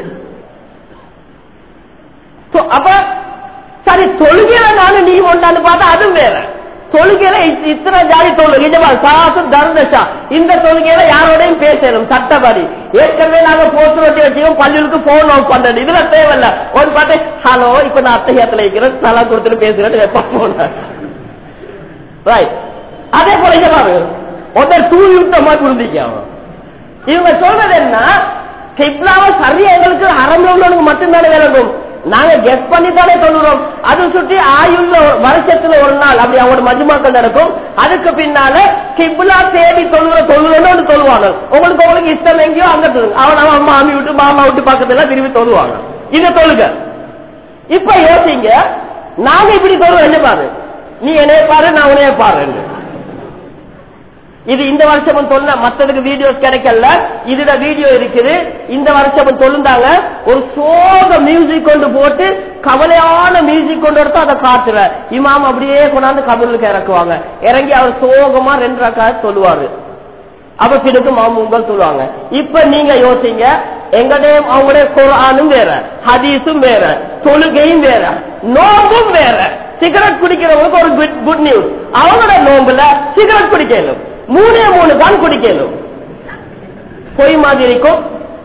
So, அப்ப சரி தொழுகையில நானும் நீ ஒன்றான்னு பார்த்தா அதுவும் வேற தொழுகையில இத்- இத்தனை ஜாதி தொழுகை இந்த மாதிரி சாசு தர்தஷா இந்த தொழுகையில யாரோடையும் பேசணும் சட்டப்படி ஏற்கனவே நாங்க போஸ்ட் வச்சு வச்சுக்கோம் பள்ளிகளுக்கு போன் ஆஃப் பண்றது இதுல தேவையில்ல ஒரு பாட்டு ஹலோ இப்ப நான் அத்தையத்துல இருக்கிறேன் தலா கொடுத்துட்டு பேசுறேன் எப்ப போன ரைட் அதே போல இங்க பாருங்க ஒருத்தர் டூ யுத்தமா புரிஞ்சிக்க அவன் இவங்க சொல்றது என்ன கிப்லாவை சரியா எங்களுக்கு அரம்புள்ளவனுக்கு மட்டும்தானே விளங்கும் நாங்க கெஸ் பண்ணி தானே சொல்லுறோம் அது சுற்றி ஆயுள்ள ஒரு வருஷத்துல ஒரு நாள் அப்படி அவங்களோட மஜ்மாக்கள் நடக்கும் அதுக்கு பின்னால கிப்லா தேடி தொழுகிற தொழுகிறோன்னு ஒன்று சொல்லுவாங்க உங்களுக்கு உங்களுக்கு இஷ்டம் எங்கேயோ அங்க தொழுங்க அவன் அவன் மாமி விட்டு மாமா விட்டு பக்கத்துல திரும்பி தொழுவாங்க இத தொழுக இப்ப யோசிங்க நாங்க இப்படி தொழுவோம் என்ன பாரு நீ என்னைய பாரு நான் உன்னைய பாரு இது இந்த வருஷமும் தொல்ல மத்ததுக்கு வீடியோஸ் கிடைக்கல இதுல வீடியோ இருக்குது இந்த வருஷமும் தொழுந்தாங்க ஒரு சோக மியூசிக் கொண்டு போட்டு கவலையான மியூசிக் கொண்டு எடுத்து அதை காட்டுற இமாம் அப்படியே கொண்டாந்து கபருக்கு இறக்குவாங்க இறங்கி அவர் சோகமா ரெண்டு ரக்காக சொல்லுவாரு அப்ப பிறகு மாமுங்கள் சொல்லுவாங்க இப்ப நீங்க யோசிங்க எங்களுடைய அவங்களுடைய குரானும் வேற ஹதீஸும் வேற தொழுகையும் வேற நோம்பும் வேற சிகரெட் குடிக்கிறவங்களுக்கு ஒரு குட் நியூஸ் அவங்களோட நோம்புல சிகரெட் குடிக்கணும் மூணே மூணு தான் குடிக்கணும் பொய் மாதிரி இருக்கும்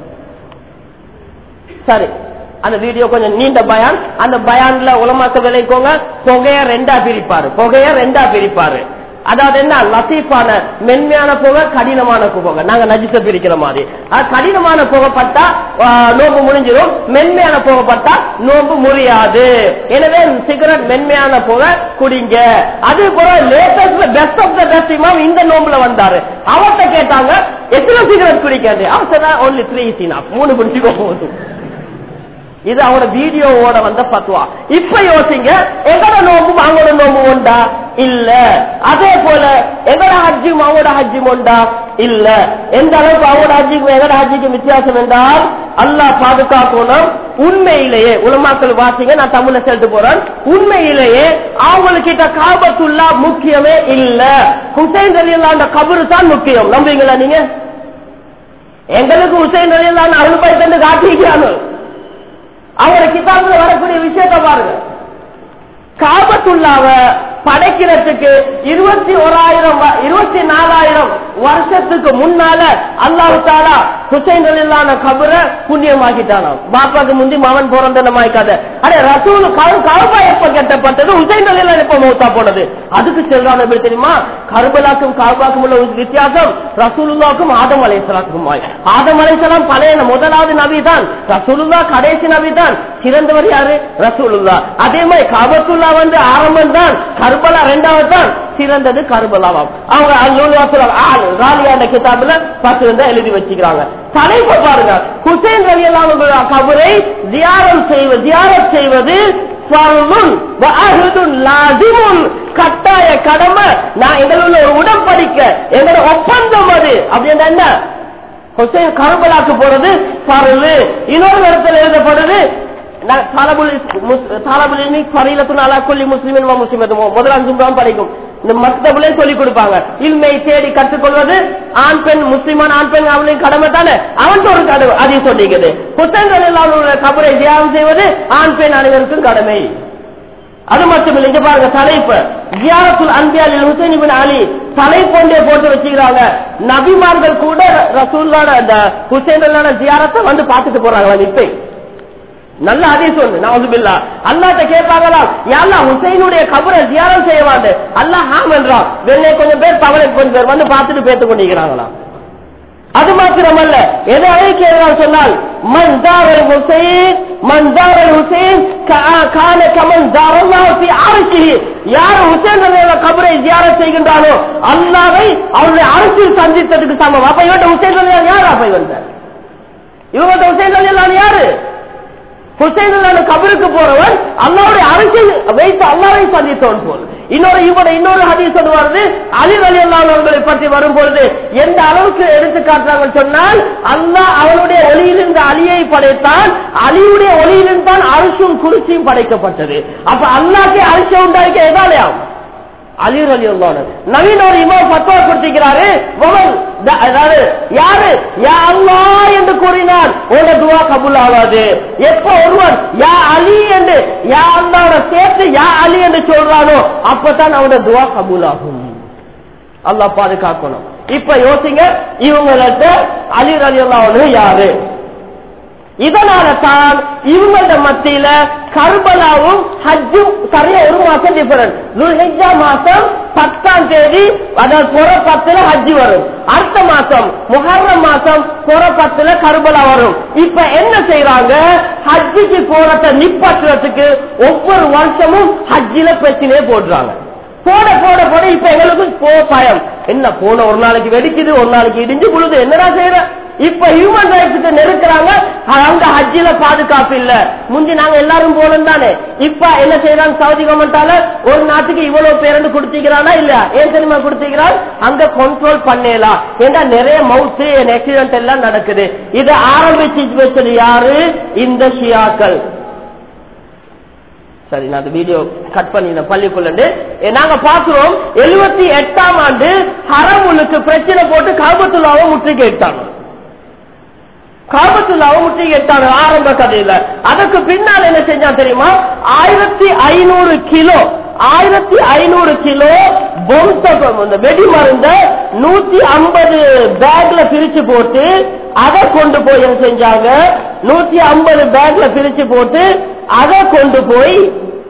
சரி அந்த வீடியோ கொஞ்சம் நீண்ட பயான் அந்த பயான்ல உலமாக்க விளைக்கோங்க புகைய ரெண்டா பிரிப்பாரு புகைய ரெண்டா பிரிப்பாரு அதாவது என்ன லத்தீஃபான மென்மையான புகை கடினமான புகை நாங்க நஜிச பிரிக்கிற மாதிரி அது கடினமான புகை பட்டா ஆ, நோம்பு முடிஞ்சிடும் மென்மையான புகை பட்டா நோம்பு முடியாது எனவே சிகரெட் மென்மையான புகை குடிங்க அது போல latest best of the best இமாம் இந்த நோம்புல வந்தாரு அவர்கிட்ட கேட்டாங்க எத்தனை சிகரெட் குடிக்காது அவர் சொன்னா ஒன்லி த்ரீ சீனா மூணு குடிச்சுக்கோ போதும் இது அவனோட வீடியோவோட வந்த பத்துவா இப்ப யோசிங்க எங்கட நோம்பும் அவங்களோட நோம்பு உண்டா இல்ல அதே போல எங்கட ஹஜ்ஜும் அவங்களோட ஹஜ்ஜும் உண்டா இல்ல எந்த அளவுக்கு அவங்களோட ஹஜ்ஜுக்கும் எங்கட ஹஜ்ஜுக்கும் வித்தியாசம் என்றால் அல்லாஹ் பாதுகாக்கணும் உண்மையிலேயே உலமாக்கள் வாசிங்க நான் தமிழ்ல சொல்லிட்டு போறேன் உண்மையிலேயே அவங்கக்கிட்ட காபத்துல்லா முக்கியமே இல்ல ஹுசைன் அலி அந்த கபரு தான் முக்கியம் நம்புவீங்களா நீங்க எங்களுக்கு ஹுசைன் அலி அல்லா அருள்பாய் தந்து காட்டிக்கிறாங்க அவரோட கிதாபுல வரக்கூடிய விஷயத்தை பாருங்க காபத்துள்ளாவ படைக்கிறதுக்கு இருபத்தி ஓராயிரம் வ- இருபத்தி நாலாயிரம் வருஷத்துக்கு முன்னால அல்லாஹு தாலா ஹுசைன் அலில்லான கபர புண்ணியமாக்கிட்டானாம் பாப்பாக்கு முந்தி மகன் பிறந்த மாய்க்காத அடே ரசூல் கருபா எப்ப கட்டப்பட்டது ஹுசைன் அலில்லா எப்ப மௌத்தா போனது அதுக்கு செல்றான் எப்படி தெரியுமா கருபலாக்கும் காபாக்கும் உள்ள ஒரு வித்தியாசம் ரசூலுல்லாக்கும் ஆதம் அலைசலாக்கும் ஆதம் அலைசலாம் பழைய முதலாவது நபி தான் ரசூலுல்லா கடைசி நபி தான் சிறந்தவர் யாரு ரசூலுல்லா அதே மாதிரி காபத்துல்லா வந்து ஆரம்பம் தான் கர்பலா ரெண்டாவது தான் சிறந்தது கர்பலாவாம் அவங்க ராலியான கிதாபுல பத்து இருந்தா எழுதி வச்சுக்கிறாங்க தலைப்பு பாருங்க ஹுசைன் ரலியல்லாஹு கபரை தியாரம் செய்வது தியாரம் செய்வது ஃபர்துன் வ அஹ்துன் லாசிமுன் கட்டாய கடமை நான் எங்களுள்ள ஒரு உடன்படிக்க எங்களோட ஒப்பந்தம் அது அப்படின்னா என்ன ஹுசைன் கருபலாக்கு போறது பரவு இன்னொரு இடத்துல எழுதப்படுது நான் தாலபுல் இஸ்- முஸ்- தாலபுல் இல்மி ஃபரீலத்துன் அலா குல்லி முஸ்லிமின் வ முஸ்லிமத்தும் முதல் அஞ்சு தான் படிக்கும் இந்த மக்தபுலே சொல்லி கொடுப்பாங்க இல்மை தேடி கற்றுக்கொள்வது ஆண் பெண் முஸ்லிமான ஆண் பெண் அவனின் கடமை தானே அவன் ஒரு கடமை அதை சொல்லிக்குது புத்தகங்கள் கபரை தியாகம் செய்வது ஆண் பெண் அனைவருக்கும் கடமை அது மட்டும் இல்ல இங்க பாருங்க தலைப்பு ஜியாரத்துல் அன்பியால் ஹுசைன் இபின் அலி தலை போன்றே போட்டு வச்சுக்கிறாங்க நபிமார்கள் கூட ரசூல்லான அந்த ஹுசைன் ஜியாரத்தை வந்து பார்த்துட்டு போறாங்களா இப்ப நல்ல அதே சொல்லு நவதுபில்லா அல்லாட்ட கேட்பாங்களா யாரா ஹுசைனுடைய கபரை ஜியாரம் செய்ய மாட்டேன் அல்லாஹ் ஹாம் என்றான் வெள்ளை கொஞ்சம் பேர் தவறை கொஞ்சம் பேர் வந்து பார்த்துட்டு பேத்து கொண்டிருக்கிறாங்களா அது மாத்திரமல்ல எதை அழைக்கிறார் சொன்னால் மன்தாரல் ஹுசைன் மன்தாரல் ஹுசைன் கா- கான கமன் தாரல்லாஹி அரசி யார் ஹுசைன் ரலியல்லாஹு கபரை ஜியாரத் செய்கின்றானோ அல்லாஹ்வை அவருடைய அரசில் சந்தித்ததுக்கு சமம் அப்ப இவன் ஹுசைன் ரலியல்லாஹு யார் அப்ப இவன் இவங்க ஹுசைன் ரலியல்லாஹு யாரு ஹுசைன் கபருக்கு போறவன் அல்லாவுடைய அரசியல் வைத்து அல்லாவை சந்தித்தவன் போல் இன்னொரு இவட இன்னொரு ஹதீஸ் சொல்லுவாரு அலி அலி அல்லாஹர்களை பற்றி வரும் பொழுது எந்த அளவுக்கு எடுத்து காட்டுறாங்கன்னு சொன்னால் அல்லாஹ் அவனுடைய ஒளியிலிருந்து அலியை படைத்தான் அலியுடைய ஒளியிலிருந்து தான் அரிசும் குருசியும் படைக்கப்பட்டது அப்ப அல்லாஹ்க்கே அரிசி உண்டாக்க எதாலையாம் அலி அலி அல்லாஹ் நவீன ஒரு இமாம் பத்துவா கொடுத்திருக்கிறாரு வமன் த- அதாவது யாரு யா அல்லாஹ் என்று கூறினால் உங்க துவா கபூல் ஆகாது எப்ப ஒருவன் யா அலி என்று யா அல்லாவோட சேர்த்து யா அலி என்று சொல்றானோ அப்பதான் அவனோட துவா கபூல் ஆகும் அல்லாஹ் பாதுகாக்கணும் இப்ப யோசிங்க இவங்கள்ட்ட அலி அலி அல்லாஹ் யாரு இதனால தான் இவங்களோட மத்தியில கர்பலாவும் ஹஜ்ஜும் சரியா ஒரு மாசம் டிஃபரன்ஸ் துல்ஹிஜா மாசம் பத்தாம் தேதி அதாவது புற பத்துல ஹஜ்ஜி வரும் அடுத்த மாசம் முஹர்ரம் மாசம் புற பத்துல கர்பலா வரும் இப்ப என்ன செய்யறாங்க ஹஜ்ஜிக்கு போறத நிப்பாட்டுறதுக்கு ஒவ்வொரு வருஷமும் ஹஜ்ஜில பிரச்சனையே போடுறாங்க போட போட போட இப்ப எங்களுக்கு போ பயம் என்ன போன ஒரு நாளைக்கு வெடிக்குது ஒரு நாளைக்கு இடிஞ்சு புழுது என்னடா செய்யற இப்ப ஹியூமன் ரைட்ஸுக்கு நெருக்கிறாங்க அங்க ஹஜ்ஜில பாதுகாப்பு இல்ல முந்தி நாங்க எல்லாரும் போனோம் தானே இப்ப என்ன செய்யறாங்க சவுதி கவர்மெண்டால ஒரு நாட்டுக்கு இவ்வளவு பேருந்து கொடுத்திக்கிறானா இல்ல ஏன் தெரியுமா கொடுத்திக்கிறான் அங்க கண்ட்ரோல் பண்ணலாம் ஏன்னா நிறைய மவுத்து ஆக்சிடென்ட் எல்லாம் நடக்குது இதை ஆரம்பிச்சு வச்சது யாரு இந்த ஷியாக்கள் சரி நான் அந்த வீடியோ கட் பண்ணினேன் பள்ளிக்குள்ள நாங்க பாக்குறோம் எழுபத்தி எட்டாம் ஆண்டு ஹரமுலுக்கு பிரச்சனை போட்டு காபத்துல்லாவை முற்றுகையிட்டாங்க காபத்துல்லாவை முற்றுகையிட்டாங்க ஆரம்ப கதையில அதுக்கு பின்னால் என்ன செஞ்சான் தெரியுமா ஆயிரத்தி ஐநூறு கிலோ ஆயிரத்தி ஐநூறு கிலோ பொம்சம் இந்த வெடி மருந்த நூத்தி ஐம்பது பேக்ல பிரிச்சு போட்டு அதை கொண்டு போய் என்ன செஞ்சாங்க நூத்தி ஐம்பது பேக்ல பிரிச்சு போட்டு அதை கொண்டு போய்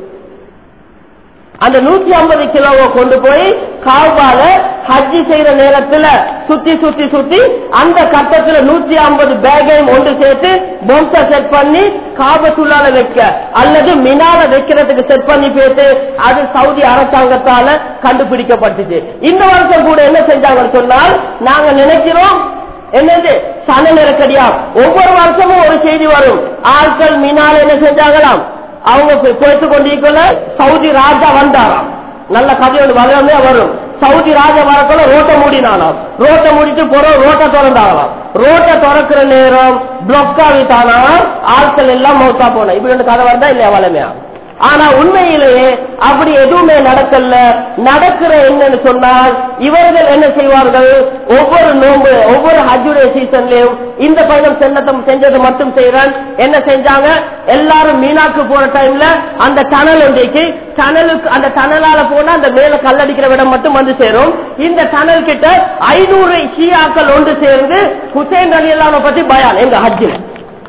அந்த நூத்தி ஐம்பது கிலோவை கொண்டு போய் காவால ஹஜ்ஜி செய்யற நேரத்துல சுத்தி சுத்தி சுத்தி அந்த கட்டத்துல நூத்தி ஐம்பது பேக்கையும் ஒன்று சேர்த்து பொம்ச செட் பண்ணி காபத்துள்ளால வைக்க அல்லது மினால வைக்கிறதுக்கு செட் பண்ணி போயிட்டு அது சவுதி அரசாங்கத்தால கண்டுபிடிக்கப்பட்டுச்சு இந்த வருஷம் கூட என்ன செஞ்சாங்கன்னு சொன்னால் நாங்க நினைக்கிறோம் என்னது சன நெருக்கடியா ஒவ்வொரு வருஷமும் ஒரு செய்தி வரும் ஆட்கள் மினால் என்ன செஞ்சாங்களாம் அவங்க போய் போயிட்டு கொண்டிருக்கல சவுதி ராஜா வந்தாராம் நல்ல கதையோடு வரவே வரும் சவுதி ராஜா வரக்குள்ள ரோட்டை மூடினாலாம் ரோட்டை மூடிட்டு போற ரோட்டை திறந்தாங்களாம் ரோட்டை திறக்கிற நேரம் பிளாக் ஆகிட்டானா ஆட்கள் எல்லாம் மௌத்தா போன இப்படி ஒன்று கதை வந்தா இல்லையா வளமையா ஆனா உண்மையிலேயே அப்படி எதுவுமே நடக்கல நடக்கிற என்னன்னு சொன்னால் இவர்கள் என்ன செய்வார்கள் ஒவ்வொரு நோம்பு ஒவ்வொரு ஹஜ்ஜுடைய சீசன்லயும் இந்த பயணம் சென்னத்தம் செஞ்சது மட்டும் செய்யறான் என்ன செஞ்சாங்க எல்லாரும் மீனாக்கு போற டைம்ல அந்த டனல் ஒன்றைக்கு டனலுக்கு அந்த டனலால போனா அந்த மேல கல்லடிக்கிற இடம் மட்டும் வந்து சேரும் இந்த டனல் கிட்ட ஐநூறு ஷியாக்கள் ஒன்று சேர்ந்து ஹுசைன் அலி அல்லாவை பத்தி பயான் எங்க ஹஜ்ஜில்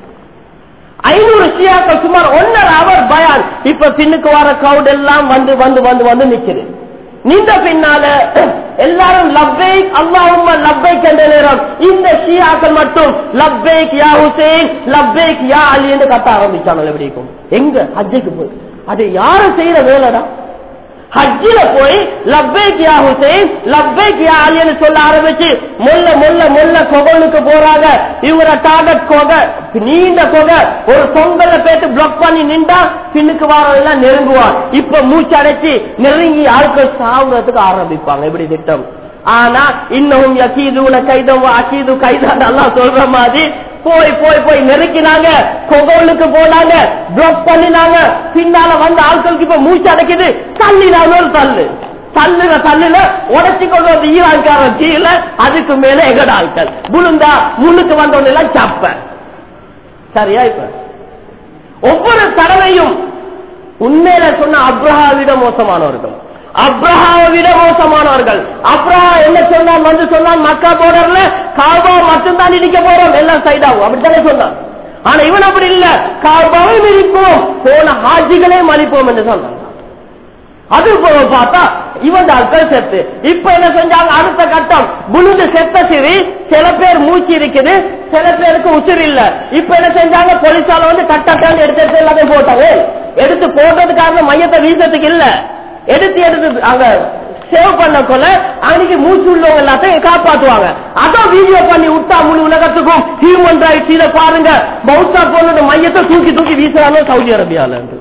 ஐநூறு ஷியாக்கள் சுமார் ஒன்னரை அவர் பயான் இப்ப பின்னுக்கு வர கிரௌட் எல்லாம் வந்து வந்து வந்து வந்து நிக்குது நின்ற பின்னால எல்லாரும் லப்பேக் அல்லாஹும்ம லப்பேக் என்ற நேரம் இந்த ஷியாக்கள் மட்டும் லப்பேக் யா ஹுசேன் லப்பேக் யா அலி என்று கத்த ஆரம்பிச்சாங்க எப்படி இருக்கும் எங்க ஹஜ்ஜுக்கு போய் அது யாரு செய்யற வேலைடா ஹஜ்ஜில போய் லப்பேக் யா ஹுசைன் லப்பேக் யா அலின்னு சொல்ல ஆரம்பிச்சு முல்ல முல்ல முல்ல கொகலுக்கு போறாங்க இவங்க டார்கெட் கொகை நீண்ட கொகை ஒரு பொங்கல பேட்டு பிளாக் பண்ணி நின்றா பின்னுக்கு வாரம் நெருங்குவான் இப்ப மூச்சு அடைச்சு நெருங்கி ஆட்கள் சாவுறதுக்கு ஆரம்பிப்பாங்க இப்படி திட்டம் ஆனா இன்னும் யக்கீதுன கைதம் அக்கீது கைதான் எல்லாம் சொல்ற மாதிரி போய் போய் போய் நெருக்கினாங்க கொகோலுக்கு போனாங்க பிளாக் பண்ணினாங்க பின்னால வந்த ஆட்களுக்கு இப்ப மூச்சு அடைக்குது தள்ளினாங்க ஒரு தள்ளு தள்ளுற தள்ளுல உடச்சி கொண்டு வந்து ஈரான்காரன் கீழே அதுக்கு மேல எகட ஆட்கள் புழுந்தா முன்னுக்கு வந்தவங்க எல்லாம் சப்ப சரியா இப்ப ஒவ்வொரு தடவையும் உண்மையில சொன்ன அப்ரஹாவிட மோசமானவர்கள் அப்ரஹாவை விட மோசமானவர்கள் அப்ரஹா என்ன சொன்னான் வந்து சொன்னான் மக்கா போடர்ல காபா மட்டும்தான் இடிக்க போறோம் எல்லாம் சைடாகும் அப்படித்தானே சொன்னான் ஆனா இவன் அப்படி இல்ல காபாவை மிதிப்போம் போன ஹாஜிகளே மதிப்போம் என்று சொன்னான் அது போக பார்த்தா இவன் ஆட்கள் செத்து இப்ப என்ன செஞ்சாங்க அடுத்த கட்டம் புழுந்து செத்த சிரி சில பேர் மூச்சு இருக்குது சில பேருக்கு உசுர் இல்ல இப்ப என்ன செஞ்சாங்க போலீஸால வந்து கட்டாட்டான்னு எடுத்து எடுத்து எல்லாத்தையும் போட்டாங்க எடுத்து போட்டதுக்காக மையத்தை வீசத்துக்கு இல்ல எடுத்து எடுத்து அங்க சேவ் பண்ண கொள்ள அன்னைக்கு மூச்சு உள்ளவங்க எல்லாத்தையும் காப்பாத்துவாங்க அதான் வீடியோ பண்ணி விட்டா முழு உலகத்துக்கும் ஹியூமன் ரைட்ஸ் இதை பாருங்க பௌத்தா போன மையத்தை தூக்கி தூக்கி வீசுறாங்க சவுதி அரேபியால இருந்து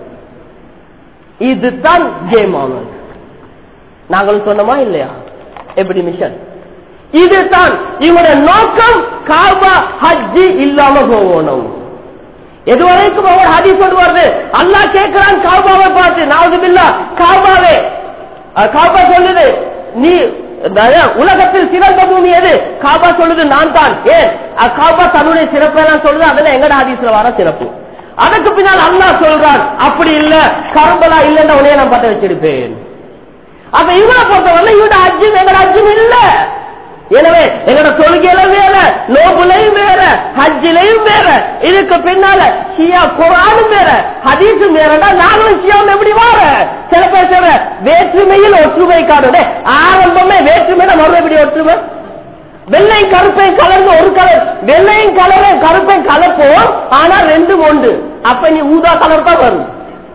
இதுதான் கேம் அவங்களுக்கு நாங்களும் சொன்னோமா இல்லையா எப்படி மிஷன் இதுதான் இவங்களோட நோக்கம் காபா ஹஜ்ஜி இல்லாம போகணும் எதுவரைக்கும் அவர் ஹதி சொல்லுவாரு அல்லாஹ் கேட்கிறான் காபாவை பார்த்து நாவதுபில்லா காபாவே அஹ் காபா சொல்லுது நீ அஹ் உலகத்தில் சிறந்த பூமி எது காபா சொல்லுது நான் தான் ஏன் அஹ் காபா தன்னுடைய சிறப்பெல்லாம் சொல்லுது அதுல எங்கட ஹதீஸ்ல வர சிறப்பு அதுக்கு பின்னால் அல்லாஹ் சொல்றான் அப்படி இல்ல கரம்பலா இல்லைன்னா உடனே நான் பத்த வச்சிருப்பேன் அப்ப இவனை பொறுத்தவரை இவட அஜும் எங்கட அஜும் இல்ல எனவே எங்கட தொழுகையில வேற நோபுலையும் வேற ஹஜ்ஜிலையும் வேற இதுக்கு பின்னால ஷியா குரானும் வேற ஹதீஸும் வேறடா நாங்களும் ஷியாவும் எப்படி வார சில பேர் சொல்ற வேற்றுமையில் ஒற்றுமை காடுடே ஆரம்பமே வேற்றுமையில மறுபடியும் எப்படி ஒற்றுமை வெள்ளை கருப்பை கலந்து ஒரு கலர் வெள்ளையும் கலரும் கருப்பை கலப்போம் ஆனா ரெண்டும் ஒன்று அப்ப நீ ஊதா கலர் தான் வரும்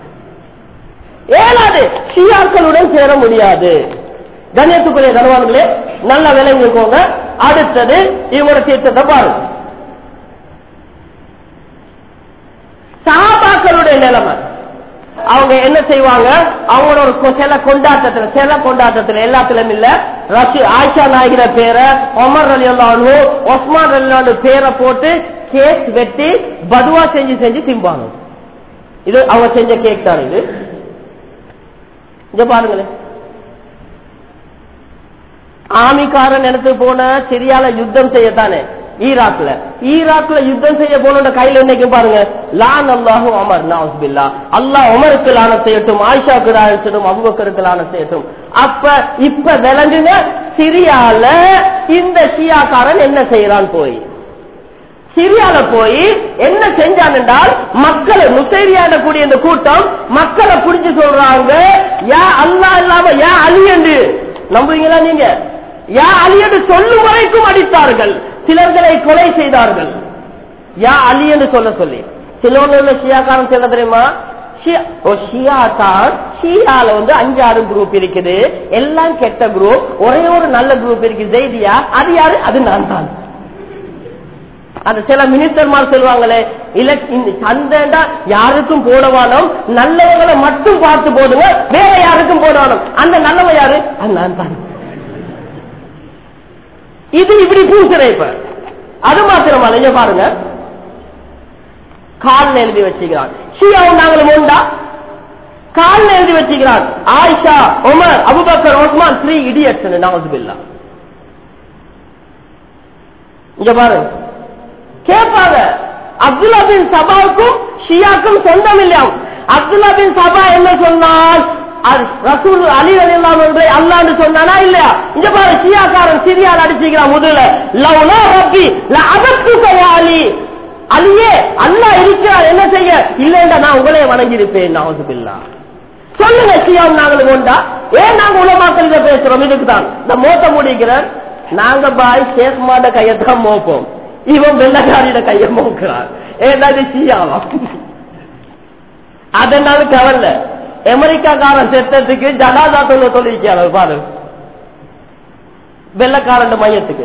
ஏழாது ஷியாக்களுடன் சேர முடியாது கண்ணியத்துக்குரிய கனவான்களே நல்ல விலைங்க இருக்கோங்க அடுத்தது இவங்களோட தீர்த்தத்தை பாருங்க நிலைமை அவங்க என்ன செய்வாங்க அவங்களோட ஒரு கொ- சில கொண்டாட்டத்துல சில கொண்டாட்டத்துல எல்லாத்திலும் இல்ல ரஷி ஆயிஷா நாயகிற பேரை ஒமர் அலி அல்லானு ஒஸ்மான் அலி பேரை போட்டு கேக் வெட்டி பதுவா செஞ்சு செஞ்சு திம்பாங்க இது அவங்க செஞ்ச கேக் தான் இது இங்க பாருங்களேன் ஆமிக்காரன் இடத்துக்கு போன சிரியால யுத்தம் செய்யத்தானே ஈராக்ல ஈராக்ல யுத்தம் செய்ய போன கையில இன்னைக்கு பாருங்க லான் அல்லாஹு அமர் நாஸ்பில்லா அல்லாஹ் உமருக்கு லான செய்யட்டும் ஆயிஷாக்கு லான செய்யட்டும் அபுபக்கருக்கு லான செய்யட்டும் அப்ப இப்ப விளங்குங்க சிரியால இந்த ஷியாக்காரன் என்ன செய்யறான் போய் சிரியால போய் என்ன செஞ்சான் என்றால் மக்களை நுசைரியாட கூடிய இந்த கூட்டம் மக்களை புடிச்சு சொல்றாங்க யா அல்லாஹ் இல்லாம யா அலி என்று நம்புவீங்களா நீங்க யா அலி என்று சொல்லும் வரைக்கும் அடித்தார்கள் சிலர்களை கொலை செய்தார்கள் யா அலி என்று சொல்ல சொல்லி சிலோன்ல ஷியாக்காரன் சொல்ல தெரியுமா ஷியா- ஓ, ஷியா தான் ஷியால வந்து அஞ்சாறு குரூப் இருக்குது எல்லாம் கெட்ட குரூப் ஒரே ஒரு நல்ல குரூப் இருக்கு ஜெய்தியா அது யாரு அது நான் தான் அந்த சில மினிஸ்டர்மார் சொல்லுவாங்களே இல்ல இந்த சந்தைண்டா யாருக்கும் போடவானோம் நல்லவங்களை மட்டும் பார்த்து போடுங்க வேற யாருக்கும் போடவானோம் அந்த நல்லவன் யாரு அது நான் தான் இது இப்படி பூசுற இப்ப அது மாத்திரமா நீங்க பாருங்க கால்ல எழுதி வச்சுக்கிறான் ஷியாவும் நாங்களும் உண்டா கால்ல எழுதி வச்சுக்கிறான் Ayesha Umar Abu Bakr Osman three idiots நாவதுபில்லா இங்க பாருங்க கேட்பாங்க அப்துல்லா பின் சபாவுக்கும் ஷியாக்கும் சொந்தம் இல்லையாம் அப்துல்லா பின் சபா என்ன சொன்னால் அது ரசூல் அலி அலிலாம் என்று அல்லான்னு சொன்னானா இல்லையா இங்க பாரு ஷியாக்காரன் சிரியால் அடிச்சுக்கிறான் முதல்ல லவ்னா ரப்பி ல அதற்கு அலி அலியே அல்லாஹ் இருக்கிறார் என்ன செய்ய இல்லைண்டா நான் உங்களே வணங்கியிருப்பேன் நாவதுபில்லா சொல்லுங்க சியாம் நாங்களும் உண்டா ஏன் நாங்க உலமாக்கள் இதை பேசுறோம் இதுக்கு தான் இந்த மோத்த முடிக்கிறேன் நாங்க பாய் சேஃப் மாட கையத்தான் மோப்போம் இவன் வெள்ளக்காரியோட கைய மோக்கிறான் ஏன்னா இது சியாவா அதனால கவலை அமெரிக்காக்காரன் செத்ததுக்கு ஜனாதா சொல்ல சொல்லிருக்காரு பாரு வெள்ளக்காரன் மையத்துக்கு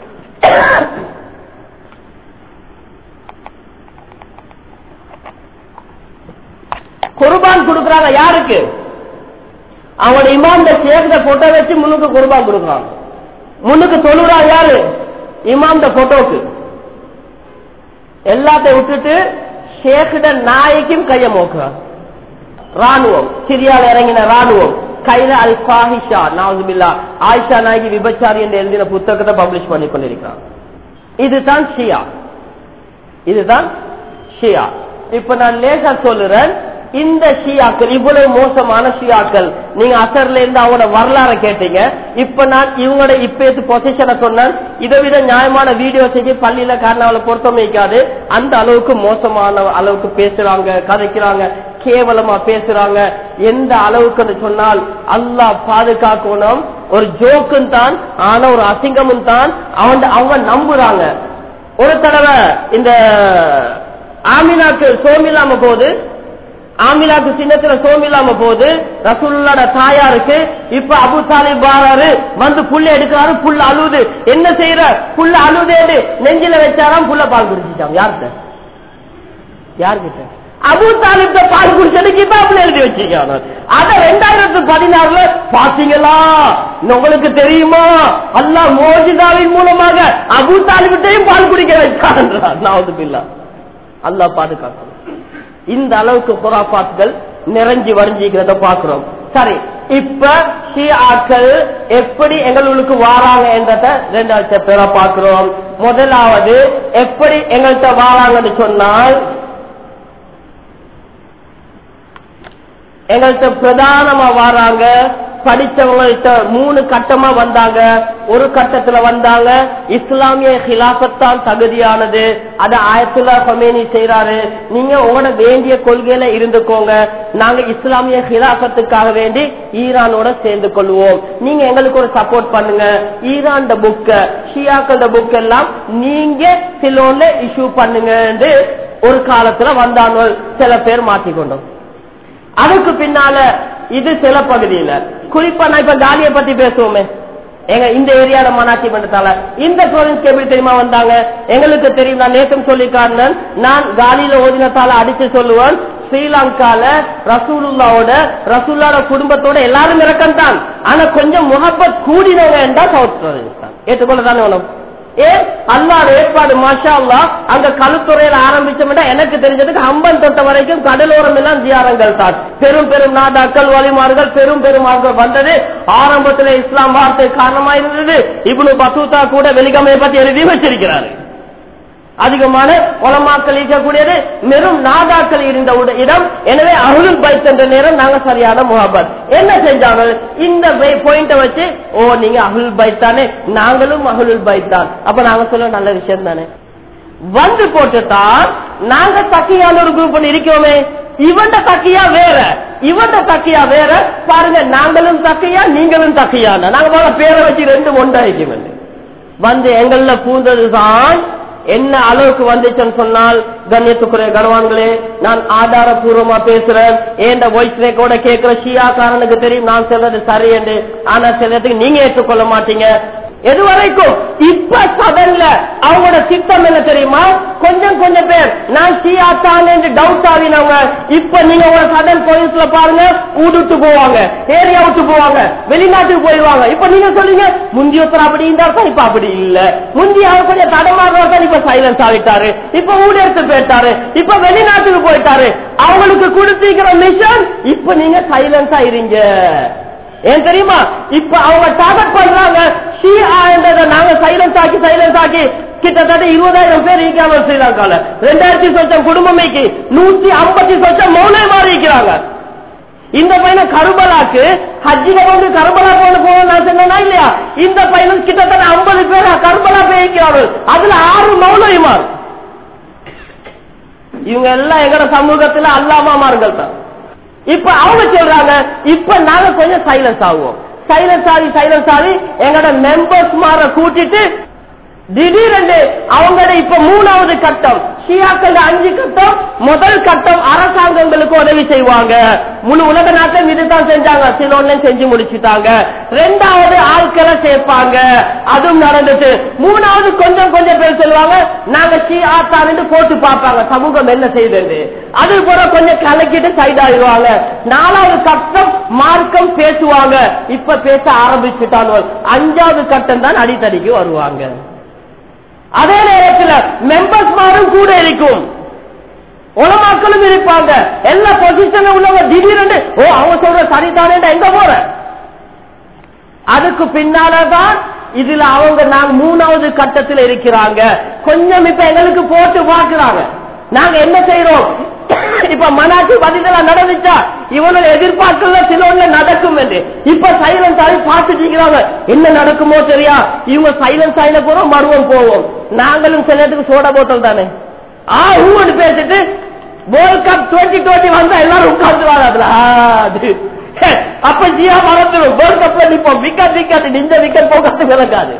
குர்பான் கொடுக்கறாங்க யாருக்கு அவனோட இமாம்ட சேர்ந்த போட்டோ வச்சு முன்னுக்கு குர்பான் கொடுக்கறான் முன்னுக்கு தொழுறான் யாரு இமாம்ட போட்டோக்கு எல்லாத்தையும் விட்டுட்டு ஷேக்கிட நாய்க்கும் கைய மோக்குறான் ராணுவம் சிரியால இறங்கின ராணுவம் கையில அல் ஃபாஹிஷா நாவுதுபில்லா ஆயிஷா நாயகி விபச்சாரி என்று எழுதின புத்தகத்தை பப்ளிஷ் பண்ணி கொண்டிருக்கிறான் இதுதான் ஷியா இதுதான் ஷியா இப்ப நான் லேசா சொல்லுறேன் இந்த ஷியாக்கள் இவ்வளவு மோசமான ஷியாக்கள் நீங்க அசர்ல இருந்து அவங்களோட வரலாறு கேட்டீங்க இப்ப நான் இவங்களோட இப்ப பொசிஷனை சொன்னேன் இதை விட நியாயமான வீடியோ செஞ்சு பள்ளியில காரணம் பொருத்தம் வைக்காது அந்த அளவுக்கு மோசமான அளவுக்கு பேசுறாங்க கதைக்கிறாங்க கேவலமா பேசுறாங்க எந்த அளவுக்கு சொன்னால் அல்லாஹ் பாதுகாக்கணும் ஒரு ஜோக்கும் தான் ஆனா ஒரு அசிங்கமும் தான் அவன் அவங்க நம்புறாங்க ஒரு தடவை இந்த ஆமினாக்கு சோமில்லாம போது ஆமிலாக்கு சின்னத்துல சோமில்லாம போது ரசூல்லோட தாயாருக்கு இப்ப அபு தாலிப் பாராரு வந்து புள்ள எடுக்கிறாரு புள்ள அழுது என்ன செய்யற புள்ள அழுதேடு நெஞ்சில வச்சாராம் புள்ள பால் குடிச்சிட்டான் யார்கிட்ட யார்கிட்ட அபு தாலிப்ட பால் குடிச்சது கிதாப்ல எழுதி வச்சிருக்காங்க அத ரெண்டாயிரத்து பதினாறுல பாத்தீங்களா உங்களுக்கு தெரியுமா அல்லாஹ் மோஜிதாவின் மூலமாக அபு தாலிபிட்டையும் பால் குடிக்க வச்சான் நாவது பில்லா அல்லாஹ் பாதுகாக்கணும் இந்த அளவுக்கு குராபாத்கள் நிறைஞ்சு வரைஞ்சிக்கிறத பாக்குறோம் சரி இப்ப ஷியாக்கள் எப்படி எங்களுக்கு வாராங்க என்றத ரெண்டாவது பேரா பாக்குறோம் முதலாவது எப்படி எங்கள்கிட்ட வாராங்கன்னு சொன்னால் எங்கள்கிட்ட பிரதானமா வராங்க படிச்சவங்கள்ட்ட மூணு கட்டமா வந்தாங்க ஒரு கட்டத்துல வந்தாங்க இஸ்லாமிய ஹிலாபத்தான் தகுதியானது அத ஆயத்துல்லா ஹமேனி செய்யறாரு நீங்க உங்களோட வேண்டிய கொள்கையில இருந்துக்கோங்க நாங்க இஸ்லாமிய ஹிலாபத்துக்காக வேண்டி ஈரானோட சேர்ந்து கொள்வோம் நீங்க எங்களுக்கு ஒரு சப்போர்ட் பண்ணுங்க ஈரான் புக்க ஷியாக்கள புக் எல்லாம் நீங்க சிலோன்ல இஷ்யூ பண்ணுங்க ஒரு காலத்துல வந்தாங்க சில பேர் மாத்திக்கொண்டோம் அதுக்கு பின்னால இது சில பகுதியில குறிப்பா நான் இப்ப காலியை பத்தி பேசுவோமே எங்க இந்த ஏரியால மனாட்சி பண்றதால இந்த ப்ரோவின்ஸ் எப்படி தெரியுமா வந்தாங்க எங்களுக்கு தெரியும் நான் நேற்று சொல்லி காரணம் நான் காலியில ஓதினத்தால அடிச்சு சொல்லுவேன் ஸ்ரீலங்கால ரசூலுல்லாவோட ரசூல்லாவோட குடும்பத்தோட எல்லாரும் இறக்கம் தான் ஆனா கொஞ்சம் முகப்பத் கூடினவங்க என்றா சவுத் பிரதேசம் ஏற்றுக்கொள்ள தானே வேணும் ஏன் அல்லாத ஏற்பாடு மாஷா அல்லா அங்க கழுத்துறையில ஆரம்பிச்சோம்னா எனக்கு தெரிஞ்சதுக்கு அம்பன் தொட்ட வரைக்கும் கடலோரம் எல்லாம் ஜியாரங்கள் தான் பெரும் பெரும் நாடாக்கள் வழிமாறுகள் பெரும் பெரும் ஆட்கள் வந்தது ஆரம்பத்துல இஸ்லாம் வார்த்தை காரணமா இருந்தது இப்னு பசூத்தா கூட வெளிகமையை பத்தி எழுதி வச்சிருக்கிறாரு அதிகமான குளமாக்கள் இருக்கக்கூடியது வெறும் நாதாக்கள் இருந்த உட- இடம் எனவே அருள் பைத் என்ற நேரம் நாங்க சரியான முகபத் என்ன செஞ்சாங்க இந்த பாயிண்ட வச்சு ஓ நீங்க அருள் பைத் தானே நாங்களும் அருள் பைத் தான் அப்ப நாங்க சொல்ல நல்ல விஷயம் தானே வந்து போட்டுதான் நாங்க தக்கியான ஒரு குரூப் இருக்கோமே இவன்ட தக்கியா வேற இவன்ட தக்கியா வேற பாருங்க நாங்களும் தக்கையா நீங்களும் தக்கையான நாங்க போல பேரை வச்சு ரெண்டு ஒன்றாயிக்கும் வந்து எங்கள்ல பூந்ததுதான் என்ன அளவுக்கு வந்துச்சுன்னு சொன்னால் கண்ணியத்துக்குரிய கனவான்களே நான் ஆதாரபூர்வமா பேசுறேன் ஏண்ட வாய்ஸ் ரேக்கோட கேட்கிற ஷியாக்காரனுக்கு தெரியும் நான் சொல்றது சரி என்று ஆனா சிலதுக்கு நீங்க ஏற்றுக்கொள்ள மாட்டீங்க எது வரைக்கும் இப்ப சதன்ல அவங்களோட திட்டம் என்ன தெரியுமா கொஞ்சம் கொஞ்சம் பேர் நான் ஷியா தான் என்று டவுட் ஆகினவங்க இப்ப நீங்க உங்க சதன் போயிஸ்ல பாருங்க ஊடுட்டு போவாங்க ஏரியா விட்டு போவாங்க வெளிநாட்டுக்கு போயிடுவாங்க இப்ப நீங்க சொல்றீங்க முந்தி ஒருத்தர் அப்படி இருந்தார் தான் இப்ப அப்படி இல்ல முந்தி அவர் கொஞ்சம் தடமாறுவார் தான் இப்ப சைலன்ஸ் ஆகிட்டாரு இப்ப ஊடு எடுத்து போயிட்டாரு இப்ப வெளிநாட்டுக்கு போயிட்டாரு அவங்களுக்கு கொடுத்திருக்கிற மிஷன் இப்ப நீங்க சைலன்ஸ் ஆயிருங்க ஏன் தெரியுமா இப்ப அவங்க டார்கெட் பண்றாங்க ஷியா என்றதை நாங்க சைலன்ஸ் ஆக்கி சைலன்ஸ் ஆக்கி கிட்டத்தட்ட இருபதாயிரம் பேர் இருக்காங்க ஸ்ரீலங்கால ரெண்டாயிரத்தி சொச்சம் குடும்பமைக்கு நூத்தி ஐம்பத்தி சொச்சம் மௌனை மாறி இருக்கிறாங்க இந்த பையன் கருபலாக்கு ஹஜ்ஜில வந்து கருபலா போன போன நான் சொன்னா இல்லையா இந்த பையனும் கிட்டத்தட்ட ஐம்பது பேர் கருபலா போயிருக்கிறார்கள் அதுல ஆறு மௌனவிமார் இவங்க எல்லாம் எங்கட சமூகத்துல அல்லாமாமார்கள் தான் இப்ப அவங்க சொல்றாங்க இப்ப நாங்க கொஞ்சம் சைலன்ஸ் ஆகுவோம் சைலன்ஸ் ஆகி சைலன்ஸ் ஆகி எங்கட மெம்பர்ஸ் மாற கூட்டிட்டு திடீரென்று அவங்களோட இப்ப மூணாவது கட்டம் ஷியாக்கள் அஞ்சு கட்டம் முதல் கட்டம் அரசாங்கங்களுக்கு உதவி செய்வாங்க முழு உலக நாட்டிலும் இதுதான் செஞ்சாங்க சிலோன்ல செஞ்சு முடிச்சுட்டாங்க ரெண்டாவது ஆட்களை சேர்ப்பாங்க அதுவும் நடந்துச்சு மூணாவது கொஞ்சம் கொஞ்சம் பேர் சொல்லுவாங்க நாங்க ஷியா தான் போட்டு பார்ப்பாங்க சமூகம் என்ன செய்தது அது போல கொஞ்சம் கலக்கிட்டு சைட் ஆயிடுவாங்க நாலாவது கட்டம் மார்க்கம் பேசுவாங்க இப்ப பேச ஆரம்பிச்சுட்டாங்க அஞ்சாவது கட்டம் தான் அடித்தடிக்கு வருவாங்க அதே நேரத்தில் மெம்பர்ஸ் மாரும் கூட இருக்கும் உலமாக்களும் இருப்பாங்க எல்லா பொசிஷன்ல உள்ளவங்க திடீர்னு ஓ அவங்க சொல்ற சரிதானே எங்க போற அதுக்கு பின்னாலதான் இதுல அவங்க நாங்க மூணாவது கட்டத்தில் இருக்கிறாங்க கொஞ்சம் இப்ப எங்களுக்கு போட்டு பார்க்கிறாங்க நாங்க என்ன செய்யறோம் இப்ப மனாட்சி பதிலா நடந்துச்சா இவனோட எதிர்பார்க்கல சிலோன்ல நடக்கும் என்று இப்ப சைலன்ஸ் ஆகி பார்த்துட்டு என்ன நடக்குமோ சரியா இவங்க சைலன்ஸ் ஆயின போறோம் மருவம் போவோம் நாங்களும் சில இடத்துக்கு சோடா போட்டோம் தானே ஆ ஊன்னு பேசிட்டு வேர்ல்ட் கப் டுவெண்ட்டி டுவெண்ட்டி வந்தா எல்லாரும் உட்கார்ந்துருவாங்க அதுல ஆ, அது ஹே, அப்ப ஜியா மறந்துடும் வேர்ல்ட் கப்ல நிப்போம் விக்கெட் விக்கெட் இந்த விக்கெட் போகிறது விளங்காது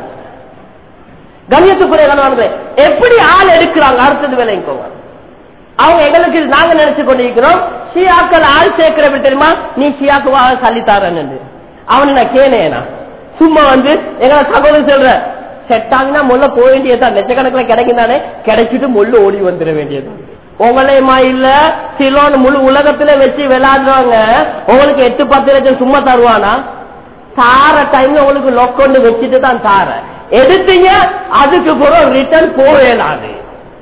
கண்ணியத்துக்குரிய கணவன்களே எப்படி ஆள் எடுக்கிறாங்க அடுத்தது விலைக்கு போங்க அவங்க எங்களுக்கு நாங்க நினைச்சு கொண்டிருக்கிறோம் ஷியாக்கள் ஆள் சேர்க்கிற தெரியுமா நீ ஷியாக்கு வா சல்லித்தாரன்னு அவனை நான் கேனேனா சும்மா வந்து எங்களை சகோதரன் சொல்ற செட் ஆகினா முள்ள போக வேண்டியதுதான் லட்சக்கணக்கில் கிடைக்கும் தானே கிடைச்சிட்டு முள்ளு ஓடி வந்துட வேண்டியது உங்களையுமா இல்ல சிலோன் முழு உலகத்துல வச்சு விளையாடுறவங்க உங்களுக்கு எட்டு பத்து லட்சம் சும்மா தருவானா தார டைம்ல உங்களுக்கு லொக்கொண்டு வச்சுட்டு தான் தார எடுத்தீங்க அதுக்கு பிறகு ரிட்டர்ன் போவேலாது